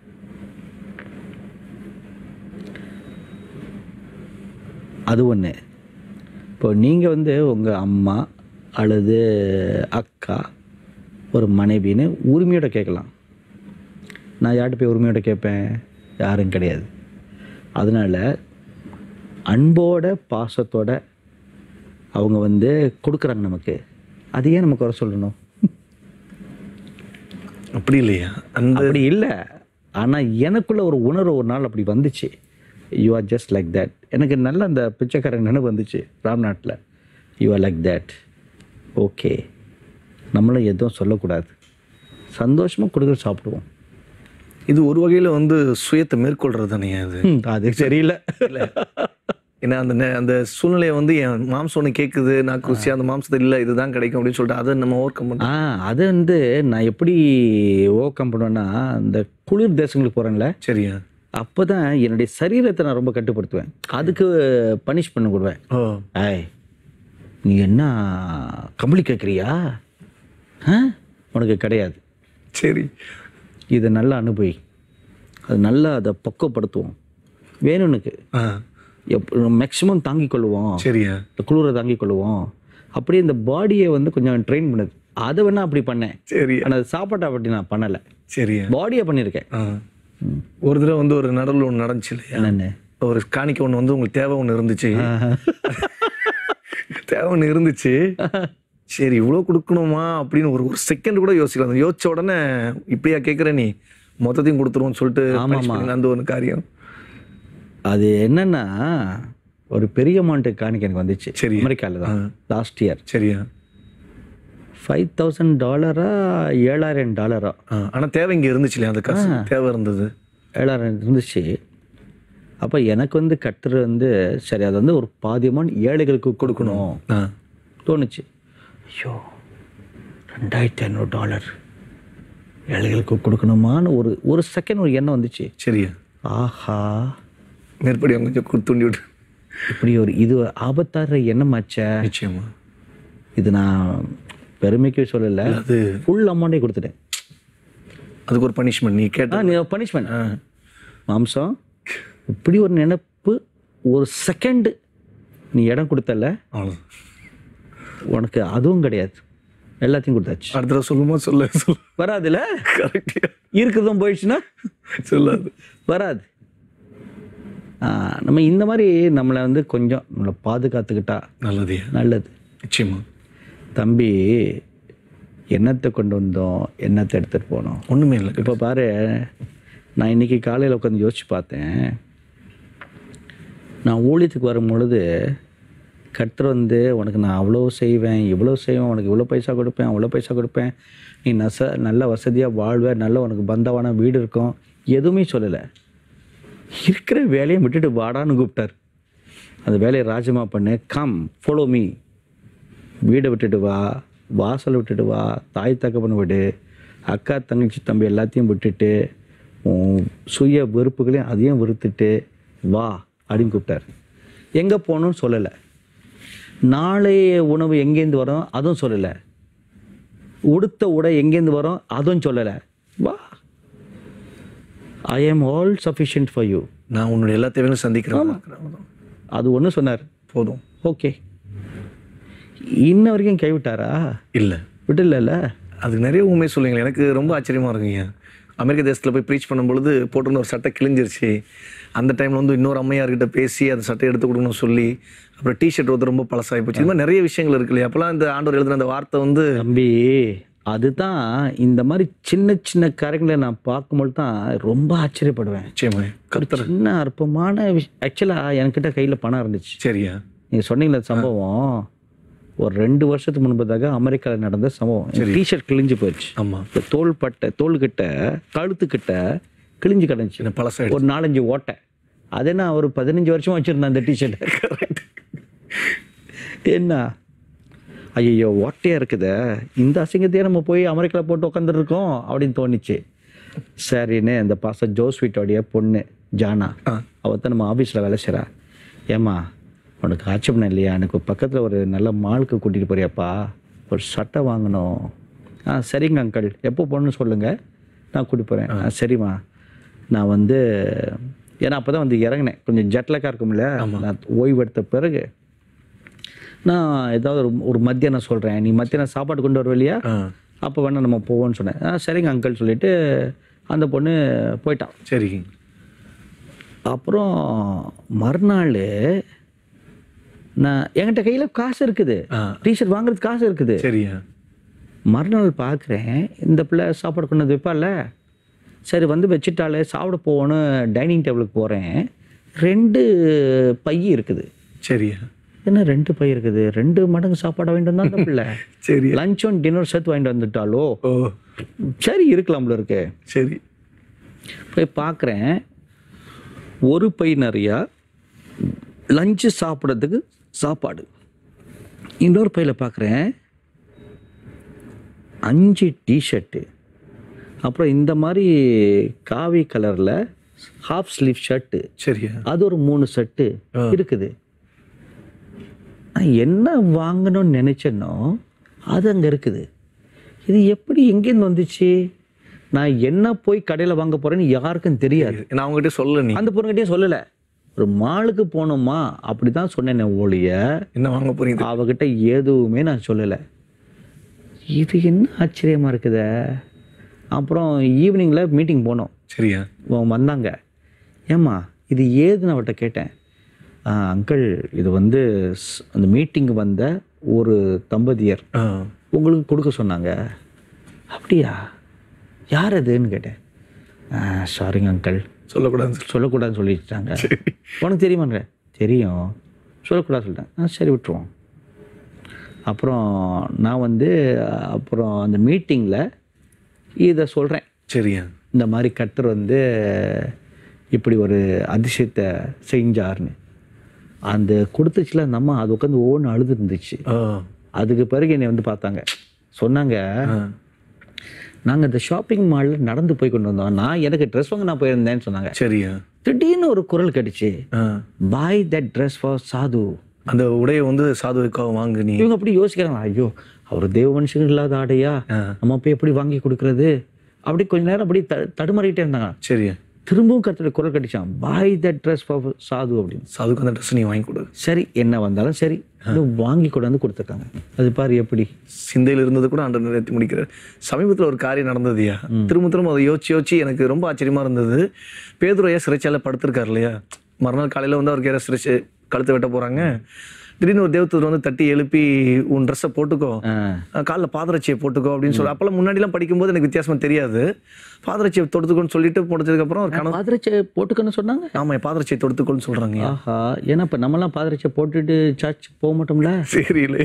A: அது ஒன்று இப்போ நீங்கள் வந்து உங்கள் அம்மா அல்லது அக்கா ஒரு மனைவின்னு உரிமையோட கேட்கலாம் நான் யார்கிட்ட போய் உரிமையோட கேட்பேன் யாரும் கிடையாது அதனால் அன்போட பாசத்தோட அவங்க வந்து கொடுக்குறாங்க நமக்கு அது ஏன் நம்ம குறை சொல்லணும்
B: அப்படி இல்லையா அந்த
A: அப்படி இல்லை ஆனால் எனக்குள்ள ஒரு உணர்வு ஒரு நாள் அப்படி வந்துச்சு you are just like that எனக்கு நல்ல அந்த பிச்சைக்காரன் நினைவு வந்துச்சு ராம்நாட்டில் you are like that okay நம்மளும் எதுவும் சொல்லக்கூடாது சந்தோஷமாக கொடுக்குற சாப்பிடுவோம்
B: இது ஒரு வகையில வந்து சுயத்தை மேற்கொள்றது தானே அது
A: ம், அது சரியில்லை
B: ஏன்னா அந்த நே- அந்த சூழ்நிலையை வந்து என் மாம்சம் ஒன்று கேட்குது நான் குசி அந்த மாம்சத்தை இல்லை இதுதான் கிடைக்கும் அப்படின்னு சொல்லிட்டு அதை நம்ம ஓவர் கம்
A: ஆ அது வந்து நான் எப்படி ஓவர் கம் பண்ணுவேன்னா இந்த குளிர் தேசங்களுக்கு போகிறேன்ல
B: சரியா
A: அப்போ தான் என்னுடைய சரீரத்தை நான் ரொம்ப கட்டுப்படுத்துவேன் அதுக்கு பனிஷ் பண்ண கொடுவேன்
B: ஓ
A: ஏய் நீ என்ன கம்பளி கேட்குறியா ஆ உனக்கு கிடையாது
B: சரி
A: இதை நல்லா அனுபவி அது நல்லா அதை பக்குவப்படுத்துவோம் வேணும்னுக்கு
B: ஆ
A: எப் மேக்ஸிமம் தாங்கிக் கொள்ளுவோம்
B: சரியா
A: இந்த குளிரை தாங்கிக் கொள்ளுவோம் அப்படியே இந்த பாடியை வந்து கொஞ்சம் ட்ரெயின் பண்ணுது அதை வேணா அப்படி பண்ணேன்
B: சரி
A: ஆனால் அது சாப்பாட்டை அப்படி நான் பண்ணலை
B: சரியா
A: பாடியை பண்ணியிருக்கேன்
B: ஆ ஒரு தடவை வந்து ஒரு நடல் ஒன்று நடந்துச்சு இல்லையா
A: என்னென்னு
B: ஒரு காணிக்கை ஒன்று வந்து உங்களுக்கு தேவை ஒன்று இருந்துச்சு தேவை ஒன்று இருந்துச்சு சரி இவ்வளோ கொடுக்கணுமா அப்படின்னு ஒரு ஒரு செகண்ட் கூட யோசிக்கலாம் யோசிச்ச உடனே இப்படியா கேட்குற நீ மொத்தத்தையும் கொடுத்துருவோம்னு சொல்லிட்டு
A: ஆமாமா.
B: punish பண்ணி அந்த ஒரு காரியம்
A: அது என்னன்னா ஒரு பெரிய அமௌண்ட்டு காணிக்க எனக்கு வந்துச்சு
B: சரி.
A: அமெரிக்காவில் தான் லாஸ்ட் இயர்
B: சரியா
A: ஃபைவ் தௌசண்ட் டாலரா ஏழாயிரம் டாலரா
B: ஆ, ஆனா தேவை இங்கே இருந்துச்சு இல்லையா அந்த காசு தேவை இருந்தது
A: ஏழாயிரம் இருந்துச்சு அப்போ எனக்கு வந்து கட்டுற வந்து சரி அது வந்து ஒரு பாதி அமௌண்ட் ஏழைகளுக்கு கொடுக்கணும்
B: ஆ
A: தோணுச்சு ஐயோ ரெண்டாயிரத்தி ஐநூறு டாலர் ஏழைகளுக்கு கொடுக்கணுமான்னு ஒரு ஒரு செகண்ட் ஒரு எண்ணம் வந்துச்சு
B: சரியா
A: ஆஹா
B: மேற்படி அவங்க கொஞ்சம் கொடுத்து தூண்டி விட்டு
A: இப்படி ஒரு இது ஆபத்தார எண்ணமாச்சே
B: நிச்சயமா
A: இது நான் பெருமைக்கு சொல்லலை
B: அது
A: ஃபுல் அமௌண்ட்டே கொடுத்துட்டேன்
B: அதுக்கு ஒரு பனிஷ்மெண்ட் நீ கேட்ட
A: ஆ நீ பனிஷ்மெண்ட் மாம்சம் இப்படி ஒரு நினைப்பு ஒரு செகண்டு நீ இடம் கொடுத்தல
B: அவ்வளோ
A: உனக்கு அதுவும் கிடையாது எல்லாத்தையும் கொடுத்தாச்சு
B: அடுத்த தடவை சொல்லுமா சொல்ல சொல்ல
A: வராதுல
B: கரெக்டியா
A: இருக்குதும் போயிடுச்சுன்னா
B: சொல்லாது
A: வராது ஆ, நம்ம இந்த மாதிரி நம்மளை வந்து கொஞ்சம் நம்மளை பாதுகாத்துக்கிட்டா
B: நல்லதையா
A: நல்லது
B: நிச்சயமா
A: தம்பி எண்ணத்தை கொண்டு வந்தோம் எண்ணத்தை எடுத்துகிட்டு போனோம்
B: ஒண்ணுமே இல்லை
A: இப்போ பாரு நான் இன்னைக்கு காலையில் உட்காந்து யோசிச்சு பார்த்தேன் நான் ஊழியத்துக்கு வரும் பொழுது கர்த்தர் வந்து உனக்கு நான் அவ்வளோ செய்வேன் இவ்வளோ செய்வேன் உனக்கு இவ்வளோ பைசா கொடுப்பேன் அவ்வளோ பைசா கொடுப்பேன் நீ நச நல்ல வசதியாக வாழ்வ நல்ல உனக்கு பந்தவான வீடு இருக்கும் எதுவுமே சொல்லலை இருக்கிற வேலையை விட்டுட்டு வாடான்னு கூப்பிட்டார் அந்த வேலையை ராஜமா பண்ணு கம் ஃபாலோ மீ வீடை விட்டுட்டு வா வாசலை விட்டுட்டு வா தாய் தகப்பனை விடு அக்கா தங்கச்சி தம்பி எல்லாத்தையும் விட்டுட்டு உன் சுய வெறுப்புகளையும் அதையும் வெறுத்துட்டு வா அப்படின்னு கூப்பிட்டார் எங்கே போகணும்னு சொல்லலை நாளைய உணவு எங்கேருந்து வரும் அதுவும் சொல்லலை உடுத்த உடை எங்கேருந்து வரும் அதுவும் சொல்லலை வா ஐ ஆம் ஆல் சஃபிஷியன்ட் ஃபார் யூ
B: நான் உன்னுடைய எல்லா தேவையும் சந்திக்கிறேன்
A: அது ஒன்று சொன்னார்
B: போதும்
A: ஓகே இன்ன வரைக்கும் கைவிட்டாரா
B: இல்லை
A: விடல
B: அதுக்கு நிறைய உண்மை சொல்லுங்க எனக்கு ரொம்ப ஆச்சரியமா இருக்குங்க அமெரிக்க தேசத்தில் போய் ப்ரீச் பண்ணும்பொழுது போட்டிருந்த ஒரு சட்டை கிழிஞ்சிருச்சு அந்த டைமில் வந்து இன்னொரு அம்மையார்கிட்ட பேசி அந்த சட்டை எடுத்து கொடுக்கணும்னு சொல்லி அப்புறம் டிஷர்ட் வந்து ரொம்ப பழசாகி போச்சு இது மாதிரி நிறைய விஷயங்கள் இருக்கு இல்லையா அப்போலாம் இந்த ஆண்டவர் எழுதுன அந்த வார்த்தை வந்து
A: தம்பி அதுதான் இந்த மாதிரி சின்ன சின்ன காரியங்களை நான் பார்க்கும்போது தான் ரொம்ப ஆச்சரியப்படுவேன்
B: நிச்சயமா கருத்தர்
A: சின்ன அற்பமான ஆக்சுவலாக என்கிட்ட கையில் பணம் இருந்துச்சு
B: சரியா
A: நீங்கள் சொன்னீங்களே அந்த சம்பவம் ஒரு ரெண்டு வருஷத்துக்கு முன்பதாக அமெரிக்காவில் நடந்த சம்பவம் டிஷர்ட் கிழிஞ்சு போயிடுச்சு
B: ஆமா
A: இந்த தோல் பட்டை தோள்கிட்ட கழுத்துக்கிட்ட கிழிஞ்சு கிடந்துச்சு
B: சின்ன பழசாயிடுச்சு
A: ஒரு நாலஞ்சு ஓட்டை அதே நான் ஒரு பதினஞ்சு வருஷமா வச்சிருந்தேன் அந்த டிஷர்ட் என்ன ஐயோ ஓட்டையா இருக்குதே இந்த அசிங்கத்தையே நம்ம போய் அமெரிக்காவில் போட்டு உட்காந்துருக்கோம் அப்படின்னு தோணுச்சு சரின்னு இந்த பாச ஜோஸ்வீட்டோடைய பொண்ணு ஜானா
B: ஆ.
A: அவ தான் நம்ம ஆஃபீஸில் வேலை செய்கிறா ஏம்மா உனக்கு ஆட்சேபணம் இல்லையா எனக்கு பக்கத்தில் ஒரு நல்ல மாலுக்கு கூட்டிகிட்டு போறியாப்பா ஒரு சட்டை வாங்கணும் ஆ சரிங்க அங்கிள் எப்போ போகணும்னு சொல்லுங்கள் நான் கூட்டிட்டு போகிறேன் ஆ சரிம்மா நான் வந்து ஏன்னா அப்போ தான் வந்து இறங்கினேன் கொஞ்சம் ஜெட்லக்காக இருக்கும்ல நான் ஓய்வு எடுத்த பிறகு நான் ஏதாவது ஒரு ஒரு மத்தியானம் சொல்கிறேன் நீ மத்தியானம் சாப்பாடு கொண்டு வருவ இல்லையா
B: ஆ
A: அப்போ வேணா நம்ம போவோம்னு சொன்னேன் ஆ சரிங்க அங்கிள் சொல்லிட்டு அந்த பொண்ணு போயிட்டான்
B: சரி
A: அப்புறம் மறுநாள் நான் என்கிட்ட கையில் காசு இருக்குது
B: ஆ
A: டிஷர்ட் வாங்குறதுக்கு காசு இருக்குது
B: சரியா
A: மறுநாள் பார்க்குறேன் இந்த பிள்ளை சாப்பாடு கொண்டு வந்து வைப்பால சரி வந்து வச்சுட்டாலே சாப்பிட போகணும் டைனிங் டேபிளுக்கு போகிறேன் ரெண்டு பை இருக்குது
B: சரியா
A: என்ன ரெண்டு பை இருக்குது ரெண்டு மடங்கு சாப்பாடு வாங்கிட்டு வந்தா அந்த பிள்ளை
B: சரி
A: லஞ்சும் டின்னர் சேர்த்து வாங்கிட்டு வந்துட்டாலோ
B: ஓ
A: சரி இருக்கலாம்ல இருக்கு
B: சரி
A: போய் பார்க்குறேன் ஒரு பை நிறையா லஞ்சு சாப்பிட்றதுக்கு சாப்பாடு இன்னொரு பையில் பார்க்குறேன் அஞ்சு டிஷர்ட்டு அப்புறம் இந்த மாதிரி காவி கலரில் ஹாஃப் ஸ்லீவ் ஷர்ட்டு
B: சரியா
A: அது ஒரு மூணு செட்டு இருக்குது நான் என்ன வாங்கணும்னு நினைச்சேனோ அது அங்கே இருக்குது இது எப்படி எங்கேருந்து வந்துச்சு நான் என்ன போய் கடையில் வாங்க போறேன்னு யாருக்கும் தெரியாது
B: நான் அவங்ககிட்ட சொல்ல நீ
A: அந்த பொண்ணுகிட்டயும் சொல்லலை ஒரு மாலுக்கு போனோமா அப்படி தான் சொன்னேனே ஒழிய
B: என்ன வாங்க போறீங்க
A: அவகிட்ட எதுவுமே நான் சொல்லலை இது என்ன ஆச்சரியமா இருக்குதே அப்புறம் ஈவினிங்கில் மீட்டிங் போனோம்
B: சரியா
A: அவங்க வந்தாங்க ஏம்மா இது ஏதுன்னு அவர்கிட்ட கேட்டேன் "ஆ, அங்கிள் இது வந்து ஸ்- அந்த மீட்டிங் வந்த ஒரு தம்பதியர்
B: ஆ
A: உங்களுக்கு கொடுக்க சொன்னாங்க அப்படியா யார் அதுன்னு கேட்டேன் சாரிங்க அங்கிள்
B: சொல்லக்கூடாதுன்னு சொல்லு.
A: சொல்லக்கூடாதுன்னு சொல்லிட்டாங்க உனக்கு தெரியுமான்ற தெரியும் சொல்லக்கூடாது சொல்லிட்டேன் ஆ சரி விட்டுருவோம் அப்புறம் நான் வந்து அப்புறம் அந்த மீட்டிங்கில் இதை சொல்கிறேன்
B: சரியா
A: இந்த மாதிரி கர்த்தர் வந்து இப்படி ஒரு அதிசயத்தை செஞ்சார்னு அந்த கொடுத்துச்சுல அந்த அம்மா அது உட்காந்து ஒவ்வொன்று அழுது இருந்துச்சு
B: ஆ
A: அதுக்கு பிறகு என்னை வந்து பார்த்தாங்க சொன்னாங்க
B: ஆ.
A: நாங்கள் இந்த ஷாப்பிங் மாலில் நடந்து போய் கொண்டு வந்தோம் நான் எனக்கு ட்ரெஸ் வாங்க நான் போயிருந்தேன்னு சொன்னாங்க
B: சரியா
A: திடீர்னு ஒரு குரல் கேட்டுச்சு
B: ah
A: boy that dress for sadhu
B: அந்த உடையை வந்து சாதுவுக்காக வாங்கு நீ
A: இவங்க அப்படி யோசிக்கிறாங்க ஐயோ அவர் தேவ மனுஷன் இல்லாத ஆடையா
B: ஆ.
A: நம்ம போய் எப்படி வாங்கி கொடுக்கறது அப்படி கொஞ்ச நேரம் அப்படி த தடுமாறிட்டே இருந்தாங்க
B: சரியா
A: திரும்பவும் கருத்துல குரல் கட்டிச்சான் boy that dress for sadhu அப்படின்னு
B: சாதுக்கு அந்த ட்ரெஸ் நீ வாங்கி கொடு
A: சரி என்ன வந்தாலும் சரி இது வாங்கி கொண்டாந்து கொடுத்துருக்காங்க அது பாரு எப்படி
B: சிந்தையில் இருந்தது கூட ஆண்டு நிறைவேற்றி முடிக்கிறார் சமீபத்தில் ஒரு காரியம் நடந்ததுயா திரும்ப திரும்ப அதை யோசிச்சு யோசிச்சு எனக்கு ரொம்ப ஆச்சரியமா இருந்தது பேதுரையா சிறைச்சால படுத்திருக்காரு இல்லையா மறுநாள் காலையில் வந்து அவருக்கு யாராவது சிறைச்சு கழுத்தை வெட்ட போறாங்க திடீர்னு ஒரு தேவத்தூர் வந்து தட்டி எழுப்பி உன் ட்ரெஸ்ஸை போட்டுக்கோ
A: ஆ,
B: அஹ் கால்ல பாதரட்சியை போட்டுக்கோ அப்படின்னு சொல்லி அப்பெல்லாம் முன்னாடிலாம் படிக்கும்போது எனக்கு வித்தியாசமா தெரியாது பாதரட்சியை தொடுத்துக்கோன்னு சொல்லிட்டு போட்டதுக்கப்புறம் ஒரு கனவு
A: பாதரட்சை போட்டுக்கன்னு சொன்னாங்க
B: ஆமா பாதரட்சியை தொடுத்துக்கோன்னு சொல்றாங்க
A: ஆஹா ஏன்னா இப்ப நம்மலாம் பாதரட்சை போட்டுட்டு சர்ச் போக மாட்டோம்ல
B: சரி இல்லையா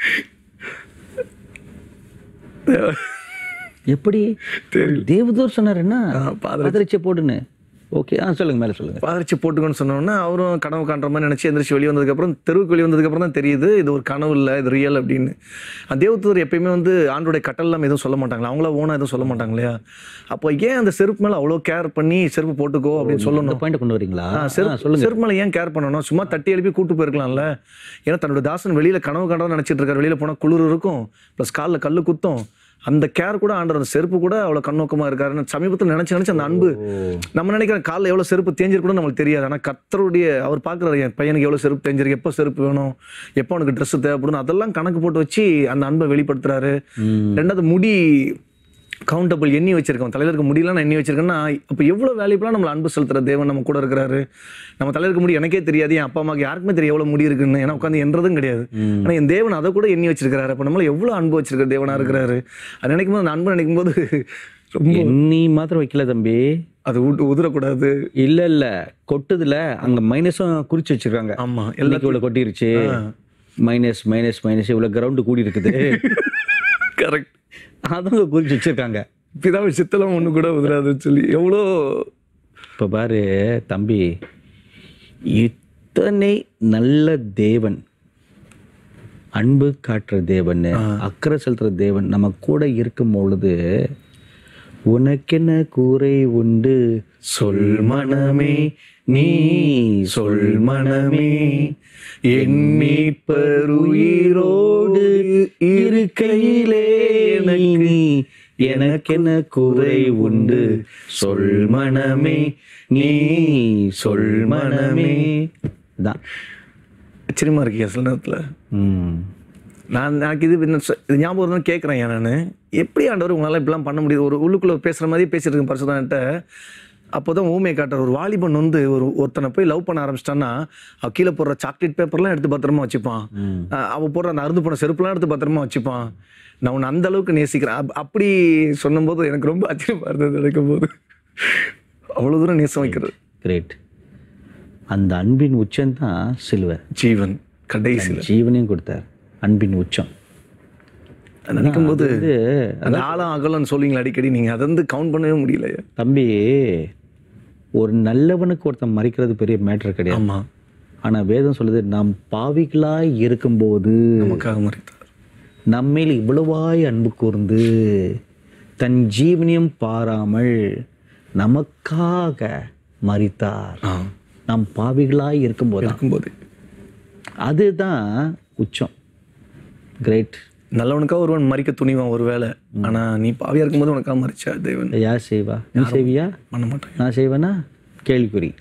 A: எப்படி தேவதூர் சொன்னார் என்ன
B: பாதரட்சை.
A: பாதரட்சை போடுன்னு ஓகே ஆ சொல்லுங்க மேல சொல்லுங்க
B: பாதரட்சி போட்டுக்கோன்னு சொன்னோன்னா அவரும் கனவு காண்ற மாதிரி நினைச்சு எந்திரிச்சு வெளியே வந்ததுக்கப்புறம் தெருவுக்கு வெளியே வந்ததுக்கப்புறம் தான் தெரியுது இது ஒரு கனவு இல்லை இது ரியல் அப்படின்னு அந்த தேவதூதர் எப்பயுமே வந்து ஆண்டோடைய கட்டெல்லாம் எதுவும் சொல்ல மாட்டாங்களா அவங்களா ஓனா எதுவும் சொல்ல மாட்டாங்க இல்லையா அப்போ ஏன் அந்த செருப்பு மேல அவ்வளோ கேர் பண்ணி செருப்பு போட்டுக்கோ அப்படின்னு
A: இந்த
B: சொல்லணும்
A: பாயிண்ட் கொண்டு வரீங்களா
B: ஆ,
A: ஆ,
B: செருப்பு
A: சொல்லுங்க
B: செருப்பு மேல ஏன் கேர் பண்ணணும் சும்மா தட்டி எழுப்பி கூட்டு போயிருக்கலாம்ல ஏன்னா தன்னோட தாசன் வெளியில கனவு கண்டா நினைச்சிட்டு இருக்காரு வெளியில போனா குளிர் இருக்கும் ப்ளஸ் காலில் கல்லு குத்தும் அந்த கேர் கூட ஆண்டர் அந்த செருப்பு கூட அவ்வளோ கண்ணோக்கமா இருக்காருன்னு சமீபத்தில் நினைச்சு நினைச்சு அந்த அன்பு நம்ம நினைக்கிற காலில் எவ்வளோ செருப்பு தேஞ்சிருக்கூட நம்மளுக்கு தெரியாது ஆனால் கத்தருடைய அவர் பார்க்குறாரு என் பையனுக்கு எவ்வளோ செருப்பு தேஞ்சிருக்கு எப்போ செருப்பு வேணும் எப்போ அவனுக்கு Dress தேவைப்படும் அதெல்லாம் கணக்கு போட்டு வச்சு அந்த அன்பை வெளிப்படுத்துறாரு
A: ம்.
B: ரெண்டாவது முடி கவுண்டபிள் எண்ணி வச்சிருக்கோம் தலையில இருக்க முடியெல்லாம் நான் எண்ணி வச்சிருக்கேன்னா அப்போ எவ்வளோ வேல்யூபிளாக நம்மள அன்பு செலுத்துற தேவன் நம்ம கூட இருக்கிறாரு நம்ம தலையில இருக்க முடி எனக்கே தெரியாது என் அப்பா அம்மாக்கு யாருக்குமே தெரியும் எவ்வளோ முடி இருக்குன்னு ஏன்னா உட்காந்து என்றதும் கிடையாது
A: ம்.
B: ஆனால் என் தேவன் அதை கூட எண்ணி வச்சிருக்காரு அப்போ நம்மள எவ்வளோ அன்பு வச்சிருக்கிற தேவனா இருக்கிறாரு அது நினைக்கும் போது அந்த அன்பு நினைக்கும் போது ரொம்ப
A: எண்ணி மாத்திரம் வைக்கல தம்பி
B: அது ஊட்டு உதிரக்கூடாது
A: இல்ல இல்ல கொட்டுதுல அங்க மைனஸும் குறிச்சு வச்சிருக்காங்க
B: ஆமா
A: எல்லாத்துக்கும் இவ்வளவு கொட்டிருச்சு மைனஸ் மைனஸ் மைனஸ் இவ்வளவு கிரவுண்டு கூடி இருக்குது
B: கரெக்ட்
A: அதங்க குறிச்சு வச்சிருக்காங்க
B: பிதாவை சித்தலாம் ஒன்று கூட உதிராதுன்னு சொல்லி எவ்வளோ
A: இப்ப பாரு தம்பி இத்தனை நல்ல தேவன் அன்பு காட்டுற தேவன் அக்கறை செலுத்துற தேவன் நம்ம கூட இருக்கும் பொழுது உனக்கென்ன கூரை உண்டு சொல் மனமே நீ சொல் மனமே என் மீட்பருயிரோடு இருக்கையிலே நீ எனக்கென்ன குறை உண்டு சொல் மனமே நீ சொல் மனமே தான்
B: ஆச்சரியமா இருக்கியா சில நேரத்தில்
A: ம்
B: நான் எனக்கு இது இன்னும் சொ- இது ஞாபகம் இருந்தாலும் கேட்குறேன் நான் எப்படி ஆண்டவர் உங்களால் இப்படிலாம் பண்ண முடியுது ஒரு உள்ளுக்குள்ளே பேசுகிற மாதிரி பேசிட்டு இருக்கேன் பரிசுதான்ட்ட அப்போ தான் ஊமையை காட்டுற ஒரு வாலிபன் வந்து ஒரு ஒருத்தனை போய் லவ் பண்ண ஆரம்பிச்சிட்டான்னா அவ கீழே போடுற சாக்லேட் பேப்பர்லாம் எடுத்து பத்திரமா வச்சுப்பான்
A: ம்.
B: அஹ் அவ போடுற அந்த அறுந்து போன செருப்புலாம் எடுத்து பத்திரமா வச்சுப்பான் நான் உன்னை அந்த அளவுக்கு நேசிக்கிறேன் அப்- அப்படி சொல்லும்போது எனக்கு ரொம்ப ஆச்சரியமா இருந்தது நினைக்கும் போது அவ்வளோ தூரம் நேசம் வைக்கிறது
A: கிரேட் அந்த அன்பின் உச்சம்தான் சிலுவை
B: ஜீவன் கடைசியில்
A: ஜீவனையும் கொடுத்தார் அன்பின் உச்சம்
B: நினைக்கும் போது
A: இது
B: அந்த ஆழம் அகலம்னு சொல்லுவீங்களா அடிக்கடி நீங்க அதை வந்து கவுண்ட் பண்ணவே முடியல
A: தம்பி ஒரு நல்லவனுக்கு ஒருத்தன் மறிக்கிறது பெரிய மேட்டர் கிடையாது
B: ஆமா
A: ஆனா வேதம் சொல்லுது நாம் பாவிகளாய் இருக்கும்போது
B: நமக்காக மறித்தார்
A: நம்மேல் இவ்வளவாய் அன்பு கூர்ந்து தன் ஜீவனையும் பாராமல் நமக்காக மறித்தார்
B: ஆ
A: நாம் பாவிகளாய் இருக்கும்போது
B: இருக்கும்போது
A: அதுதான் உச்சம் கிரேட்
B: நல்லவனுக்காக ஒருவன் மறிக்க துணிவான் ஒரு வேலை ஆனா நீ பாவியா இருக்கும்போது உனக்காக மறிச்சா தேவன்
A: யார் செய்வா நீ செய்வியா
B: பண்ண மாட்டான்
A: நான் செய்வேனா கேள்விக்குறி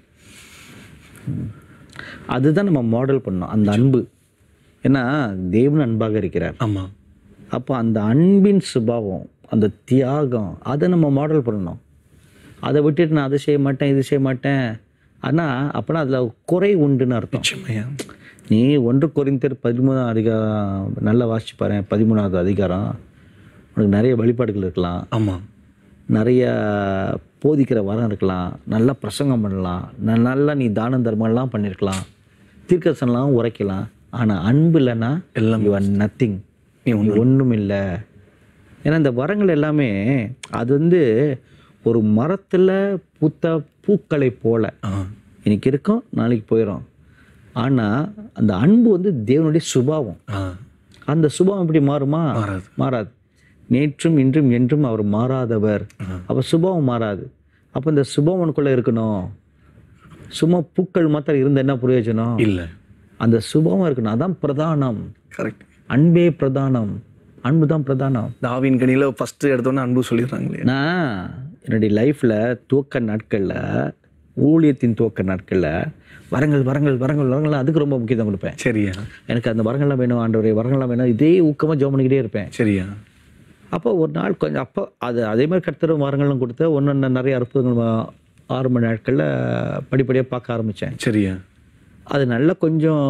A: ம். அதுதான் நம்ம மாடல் பண்ணோம் அந்த அன்பு ஏன்னா தேவன் அன்பாக இருக்கிறார்
B: ஆமா
A: அப்போ அந்த அன்பின் சுபாவம் அந்த தியாகம் அதை நம்ம மாடல் பண்ணணும் அதை விட்டுட்டு நான் அதை செய்ய மாட்டேன் இது செய்ய மாட்டேன் ஆனால் அப்போனா அதில் குறை உண்டுன்னு அர்த்தம்
B: நிச்சயமையா
A: நீ ஒன்று குறைந்தர் பதிமூணாம் அதிகாரம் நல்லா வாசிச்சு பாரு பதிமூணாவது அதிகாரம் உனக்கு நிறைய வழிபாடுகள் இருக்கலாம்
B: ஆமா
A: நிறைய போதிக்கிற வரம் இருக்கலாம் நல்லா பிரசங்கம் பண்ணலாம் ந- நல்லா நீ தான தர்மம்லாம் பண்ணியிருக்கலாம் தீர்க்கசனம்லாம் உரைக்கலாம் ஆனால் அன்பு இல்லைன்னா
B: எல்லாம்
A: யூ ஆர் நத்திங்
B: நீ
A: நீ ஒன்றும் இல்லை ஏன்னா இந்த வரங்கள் எல்லாமே அது வந்து ஒரு மரத்தில் பூத்த பூக்களை போல
B: ஆ
A: இன்னைக்கு இருக்கும் நாளைக்கு போயிடும் ஆனால் அந்த அன்பு வந்து தேவனுடைய சுபாவம்
B: ஆ
A: அந்த சுபாவம் எப்படி மாறுமா
B: மாறாது
A: மாறாது நேற்றும் இன்றும் என்றும் அவர் மாறாதவர் அப்போ சுபாவம் மாறாது அப்போ இந்த சுபாவனுக்குள்ளே இருக்கணும் சும்மா பூக்கள் மாத்திரம் இருந்த என்ன பிரயோஜனம்
B: இல்ல
A: அந்த சுபாவம் இருக்கணும் அதான் பிரதானம்
B: கரெக்ட்
A: அன்பே பிரதானம் அன்பு தான் பிரதானம்
B: தாவின் கனியில ஃபர்ஸ்ட் எடுத்தோன்னே அன்பு சொல்லிடுறாங்களே
A: நான் என்னுடைய லைஃப்பில் துவக்க நாட்களில் ஊழியத்தின் துவக்க நாட்களில் வரங்கள் வரங்கள் வரங்கள் வரங்கள் அதுக்கு ரொம்ப முக்கியத்துவம் கொடுப்பேன்
B: சரியா
A: எனக்கு அந்த வரங்கள்லாம் வேணும் ஆண்டவரே வரங்கள்லாம் வேணும் இதே ஊக்கமாக ஜோம் பண்ணிக்கிட்டே இருப்பேன்
B: சரியா
A: அப்போ ஒரு நாள் கொஞ்சம் அப்போ அது அதே மாதிரி கர்த்தரும் வரங்களும் கொடுத்து ஒன்று நிறைய அற்புதங்கள் வ- ஆரம்ப நாட்களில் படிப்படியாக பார்க்க ஆரம்பித்தேன்
B: சரியா
A: அது நல்லா கொஞ்சம்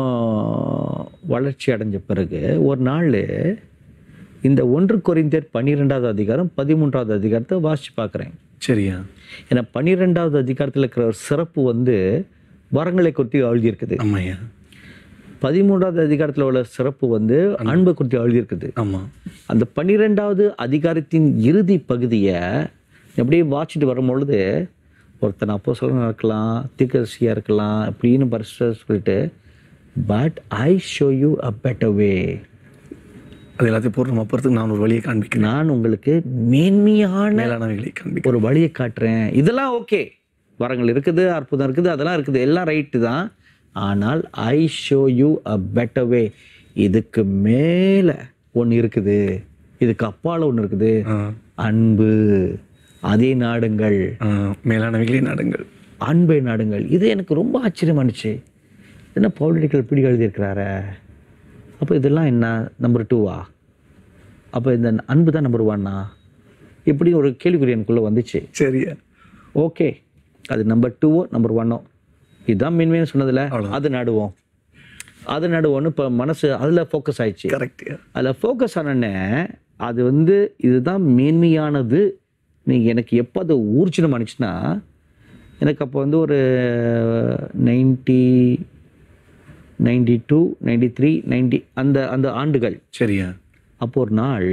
A: வளர்ச்சி அடைஞ்ச பிறகு ஒரு நாள் இந்த ஒன்று கொரிந்தியர் பன்னிரெண்டாவது அதிகாரம் பதிமூன்றாவது அதிகாரத்தை வாசித்து பார்க்குறேன்
B: சரியா
A: ஏன்னா பன்னிரெண்டாவது அதிகாரத்தில் இருக்கிற ஒரு சிறப்பு வந்து வரங்களை குறித்து எழுதியிருக்குது
B: ஆமாய்யா
A: பதிமூன்றாவது அதிகாரத்தில் உள்ள சிறப்பு வந்து அன்பை குறித்து எழுதியிருக்குது
B: ஆமா
A: அந்த பன்னிரெண்டாவது அதிகாரத்தின் இறுதி பகுதியை அப்படியே வாசிட்டு வரும்பொழுது ஒருத்தன் அப்போ இருக்கலாம் தீர்க்கதரிசியாக இருக்கலாம் அப்படின்னு பரிசு சொல்லிட்டு but I show you a better way
B: அது எல்லாத்தையும் பூர்ணம் அப்புறத்துக்கு நான் ஒரு வழியை காண்பிக்கிறேன்
A: நான் உங்களுக்கு மேன்மையான
B: மேலானவைகளை காண்பிக்கிறேன்
A: ஒரு வழியை காட்டுறேன் இதெல்லாம் ஓகே வரங்கள் இருக்குது அற்புதம் இருக்குது அதெல்லாம் இருக்குது எல்லாம் ரைட்டு தான் ஆனால் I show you a better way இதுக்கு மேலே ஒன்று இருக்குது இதுக்கு அப்பால ஒன்று இருக்குது
B: ஆ,
A: அன்பு அதே நாடுங்கள்
B: ஆ, மேலானவைகளை நாடுங்கள்
A: அன்பை நாடுங்கள் இது எனக்கு ரொம்ப ஆச்சரியமானுச்சு என்ன பொலிட்டிக்கல் பிடி எழுதியிருக்கிறாரே அப்போ இதெல்லாம் என்ன நம்பர் டூவா அப்போ இந்த அன்பு தான் நம்பர் ஒன்னா இப்படி ஒரு கேள்விக்குறி எனக்குள்ளே வந்துச்சு
B: சரியா
A: ஓகே அது நம்பர் டூவோ நம்பர் ஒன்னோ இதுதான் மென்மைன்னு சொன்னதில்ல அது நடுவோம் அது நடுவோன்னு இப்போ மனசு அதில் ஃபோக்கஸ் ஆயிடுச்சு
B: கரெக்டியா
A: அதில் ஃபோக்கஸ் ஆனோடனே அது வந்து இதுதான் மேன்மையானது நீங்கள் எனக்கு எப்போ அது ஊர்ச்சினம் ஆனிச்சுன்னா எனக்கு அப்போ வந்து ஒரு ninety ninety two ninety three ninety அந்த அந்த ஆண்டுகள்
B: சரியா
A: அப்போ ஒரு நாள்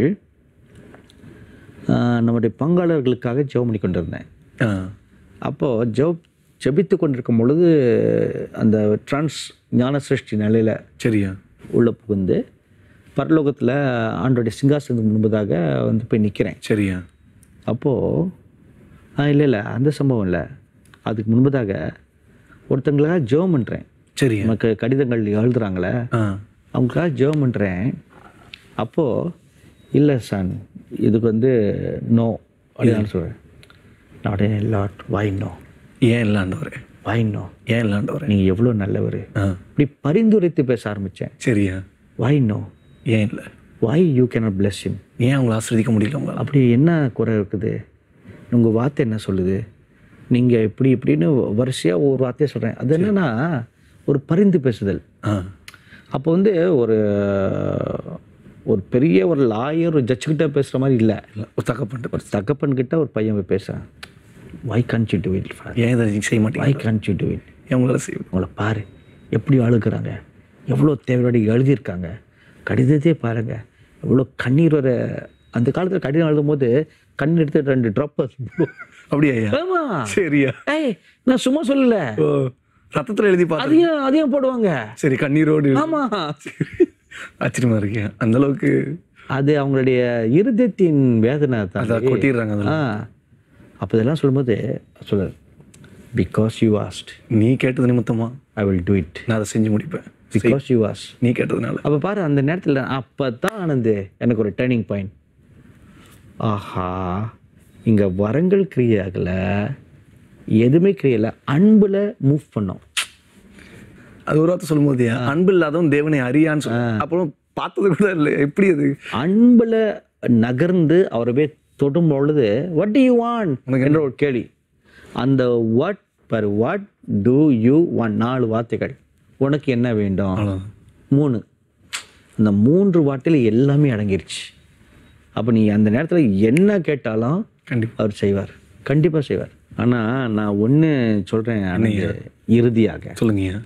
A: ஆஹ், நம்முடைய பங்காளர்களுக்காக ஜெபம் பண்ணி கொண்டிருந்தேன்
B: ஆ
A: அப்போது ஜெப் ஜெபித்து கொண்டிருக்கும் பொழுது அந்த ட்ரான்ஸ் ஞான சிருஷ்டி நிலையில்
B: சரியா
A: உள்ள புகுந்து பரலோகத்தில் ஆண்டோடைய சிங்காசனத்துக்கு முன்பதாக வந்து போய் நிற்கிறேன்
B: சரியா
A: அப்போது இல்லை இல்லை அந்த சம்பவம் இல்லை அதுக்கு முன்பதாக ஒருத்தங்களுக்காக ஜெபம் பண்ணுறேன்
B: சரியா
A: நமக்கு கடிதங்கள் எழுதுறாங்களே
B: ஆ
A: அவங்களுக்காக ஜெபம் பண்ணுறேன் அப்போது இல்லை சன் இதுக்கு வந்து நோ அப்படின்னு நான் சொல்கிறேன் நாட் லாட் வை நோ
B: ஏன் இல்லாண்டவரே
A: வை நோ
B: ஏன் இல்லாண்டவரே
A: நீங்கள் எவ்வளோ நல்லவர்
B: ஆ
A: இப்படி பரிந்துரைத்து பேச ஆரம்பித்தேன்
B: சரியா
A: வை நோ
B: ஏன் இல்லை
A: why you cannot bless him
B: ஏன் அவங்கள ஆசிரியக்க முடியல உங்களால்
A: அப்படி என்ன குறை இருக்குது உங்கள் வார்த்தை என்ன சொல்லுது நீங்கள் இப்படி இப்படின்னு வரிசையாக ஒரு வார்த்தையை சொல்கிறேன் அது என்னன்னா ஒரு பரிந்து பேசுதல்
B: ஆ
A: அப்போ வந்து ஒரு ஒரு பெரிய ஒரு லாயர் ஒரு ஜட்ஜுக்கிட்ட பேசுகிற மாதிரி இல்லை
B: இல்லை ஒரு தக்கப்பட்டு
A: ஒரு தகப்பன்கிட்ட ஒரு பையன் போய் பேசுகிறான் why can't you do it
B: ஏன் இதை நீங்க செய்ய மாட்டீங்க
A: why can't you do it
B: ஏன் உங்களால் செய்ய
A: அவங்கள பாரு எப்படி அழுகுறாங்க எவ்வளோ தேவையோட எழுதியிருக்காங்க கடிதத்தையே பாருங்க எவ்வளோ கண்ணீர் வர அந்த காலத்தில் கடிதம் எழுதும் போது கண்ணீர் எடுத்து ரெண்டு ட்ராப்
B: அப்படியா ஐயா
A: ஆமா
B: சரியா
A: ஏய் நான் சும்மா சொல்லல
B: ஓ ரத்தத்தில் எழுதி பார்த்தா
A: அதையும் அதையும் போடுவாங்க
B: சரி கண்ணீரோடு
A: ஆமா
B: ஆச்சரியமா இருக்கேன் அந்த அளவுக்கு
A: அது அவங்களுடைய இருதயத்தின் வேதனை தான்
B: அதை கொட்டிடுறாங்க அதில்
A: ஆ அப்போ இதெல்லாம் சொல்லும்போது சொல்ல பிகாஸ் யூ ஆஸ்ட்
B: நீ கேட்டது நிமித்தமா
A: ஐ வில் டூ இட்
B: நான் அதை செஞ்சு முடிப்பேன்
A: பிகாஸ் யூ ஆஸ்ட்
B: நீ கேட்டதுனால
A: அப்போ பாரு அந்த நேரத்தில் அப்போ தான் ஆனந்து எனக்கு ஒரு டேர்னிங் பாயிண்ட் ஆஹா இங்கே வரங்கள் கிரியாகல எதுவுமே கிரியல அன்பில் மூவ் பண்ணோம்
B: அது ஒரு வார்த்தை சொல்லும்போது அன்பு இல்லாதவன் தேவனை அறியான்னு சொல்ல அப்புறம் பார்த்தது கூட இல்லை எப்படி அது
A: அன்பில் நகர்ந்து அவரை போய் தொடும் பொழுது வாட் டு யூ வாண்ட் என்ற ஒரு கேள்வி அந்த what for what do you want நாலு வார்த்தைகள் உனக்கு என்ன வேண்டும்
B: அவ்வளோதான்
A: மூணு அந்த மூன்று வார்த்தையில் எல்லாமே அடங்கிருச்சு அப்போ நீ அந்த நேரத்தில் என்ன கேட்டாலும்
B: கண்டிப்பா
A: அவர் செய்வார் கண்டிப்பாக செய்வார் ஆனால் நான் ஒன்று சொல்கிறேன் இறுதியாக
B: சொல்லுங்கய்யா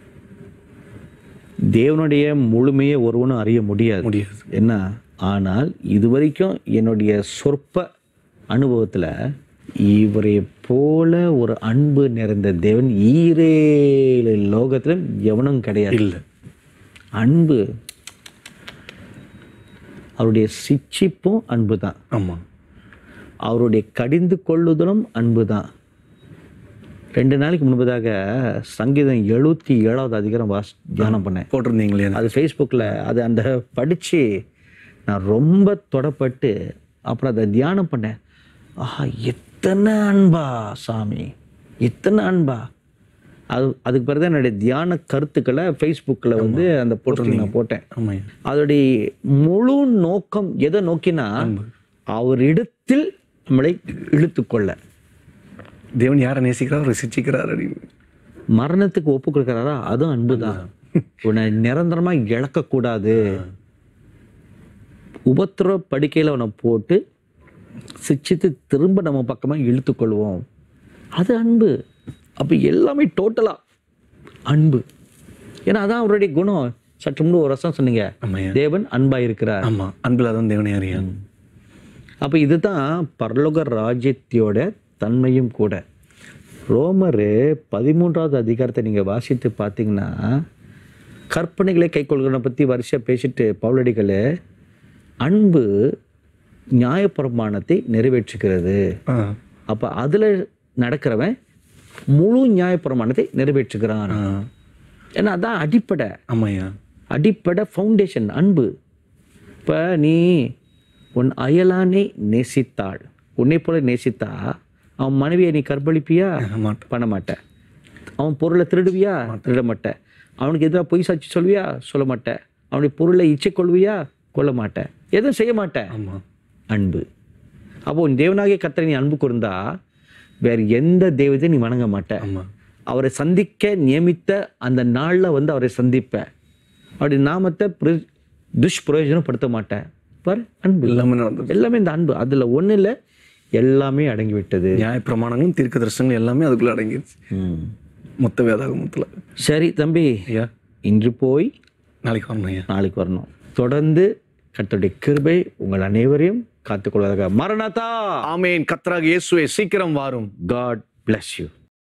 A: தேவனுடைய முழுமையை ஒருவனும் அறிய முடியாது
B: முடியாது
A: என்ன ஆனால் இதுவரைக்கும் என்னுடைய சொற்ப அனுபவத்தில் இவரை போல ஒரு அன்பு நிறைந்த தேவன் ஈரேழு லோகத்திலும் எவனும் கிடையாது
B: இல்லை
A: அன்பு அவருடைய சிச்சிப்பும் அன்பு தான்
B: ஆமாம்
A: அவருடைய கடிந்து கொள்ளுதலும் அன்பு தான் ரெண்டு நாளைக்கு முன்பதாக சங்கீதம் எழுபத்தி ஏழாவது அதிகாரம் வாஸ் தியானம் பண்ணேன்
B: போட்டிருந்தீங்களே
A: அது ஃபேஸ்புக்கில் அது அந்த படித்து நான் ரொம்ப தொடப்பட்டு அப்புறம் அதை தியானம் பண்ணேன் ஆஹா எத்தனை அன்பா சாமி எத்தனை அன்பா அது அதுக்கு பிறகு தான் என்னுடைய தியான கருத்துக்களை ஃபேஸ்புக்கில் வந்து அந்த போட்டு நான் போட்டேன்
B: ஆமாய்யா
A: அதோடைய முழு நோக்கம் எதை நோக்கினா அவரிடத்தில் நம்மளை இழுத்துக்கொள்ள
B: தேவன் யாரை நேசிக்கிறார் அவரை சிச்சிக்கிறார் அப்படின்னு
A: மரணத்துக்கு ஒப்பு கொடுக்குறாரா அதுவும் அன்பு தான் உன்னை நிரந்தரமா இழக்கக்கூடாது உபத்திர படுக்கையில் அவனை போட்டு சிச்சித்து திரும்ப நம்ம பக்கமா இழுத்துக்கொள்வோம் அது அன்பு அப்போ எல்லாமே டோட்டலா அன்பு ஏன்னா அதான் அவருடைய குணம் சற்று முன்பு ஒரு வருஷம் சொன்னீங்க
B: ஆமாய்யா
A: தேவன் அன்பா இருக்கிறார்
B: ஆமாம் அன்பில்லாதவன் தேவனை அறியான்
A: அப்போ இதுதான் பரலோக ராஜ்யத்தியோட தன்மையும் கூட ரோமரு பதிமூன்றாவது அதிகாரத்தை நீங்கள் வாசித்து பார்த்தீங்கன்னா கற்பனைகளை கைக்கொள்கிறத பற்றி வரிசையாக பேசிட்டு பவுலடிகள் அன்பு நியாயப்பிரமாணத்தை நிறைவேற்றுகிறது
B: ஆ
A: அப்போ அதில் நடக்கிறவன் முழு நியாயப்பிரமாணத்தை நிறைவேற்றுகிறான்
B: ஆ
A: ஏன்னா அதான் அடிப்படை
B: ஆமாய்யா
A: அடிப்படை ஃபவுண்டேஷன் அன்பு இப்போ நீ உன் அயலானை நேசித்தாள் உன்னை போல நேசித்தா அவன் மனைவியை நீ கற்பழிப்பியா
B: மாட்டேன்
A: பண்ண மாட்ட அவன் பொருளை திருடுவியா திருட மாட்ட அவனுக்கு எதிராக பொய் சாட்சி சொல்வியா சொல்ல மாட்ட அவனுடைய பொருளை இச்சை கொள்வியா கொள்ள மாட்ட எதுவும் செய்ய மாட்ட
B: ஆமாம்
A: அன்பு அப்போ உன் தேவனாகிய கர்த்தரை நீ அன்பு கூர்ந்தா வேறு எந்த தெய்வத்தையும் நீ வணங்க மாட்ட
B: ஆமாம்
A: அவரை சந்திக்க நியமித்த அந்த நாளில் வந்து அவரை சந்திப்ப அப்படி நாமத்தை பிர- துஷ்பிரயோஜனப்படுத்த மாட்டேன் பாரு அன்பு
B: எல்லாமே நடந்தது
A: எல்லாமே இந்த அன்பு அதில் ஒன்றும் இல்லை எல்லாமே அடங்கி விட்டது
B: நியாயப்பிரமாணங்களும் தீர்க்க தரிசனங்கள் எல்லாமே அதுக்குள்ள அடங்கிடுச்சு மொத்த வேதாகமத்தில்
A: சரி தம்பி
B: ஐயா
A: இன்று போய்
B: நாளைக்கு வரணும் ஐயா
A: நாளைக்கு வரணும் தொடர்ந்து கர்த்தருடைய கிருபை உங்கள் அனைவரையும் காத்துக்கொள்வதாக மரணதா
B: ஆமேன் கத்ராக இயேசுவே சீக்கிரம் வாரும்
A: காட் bless யூ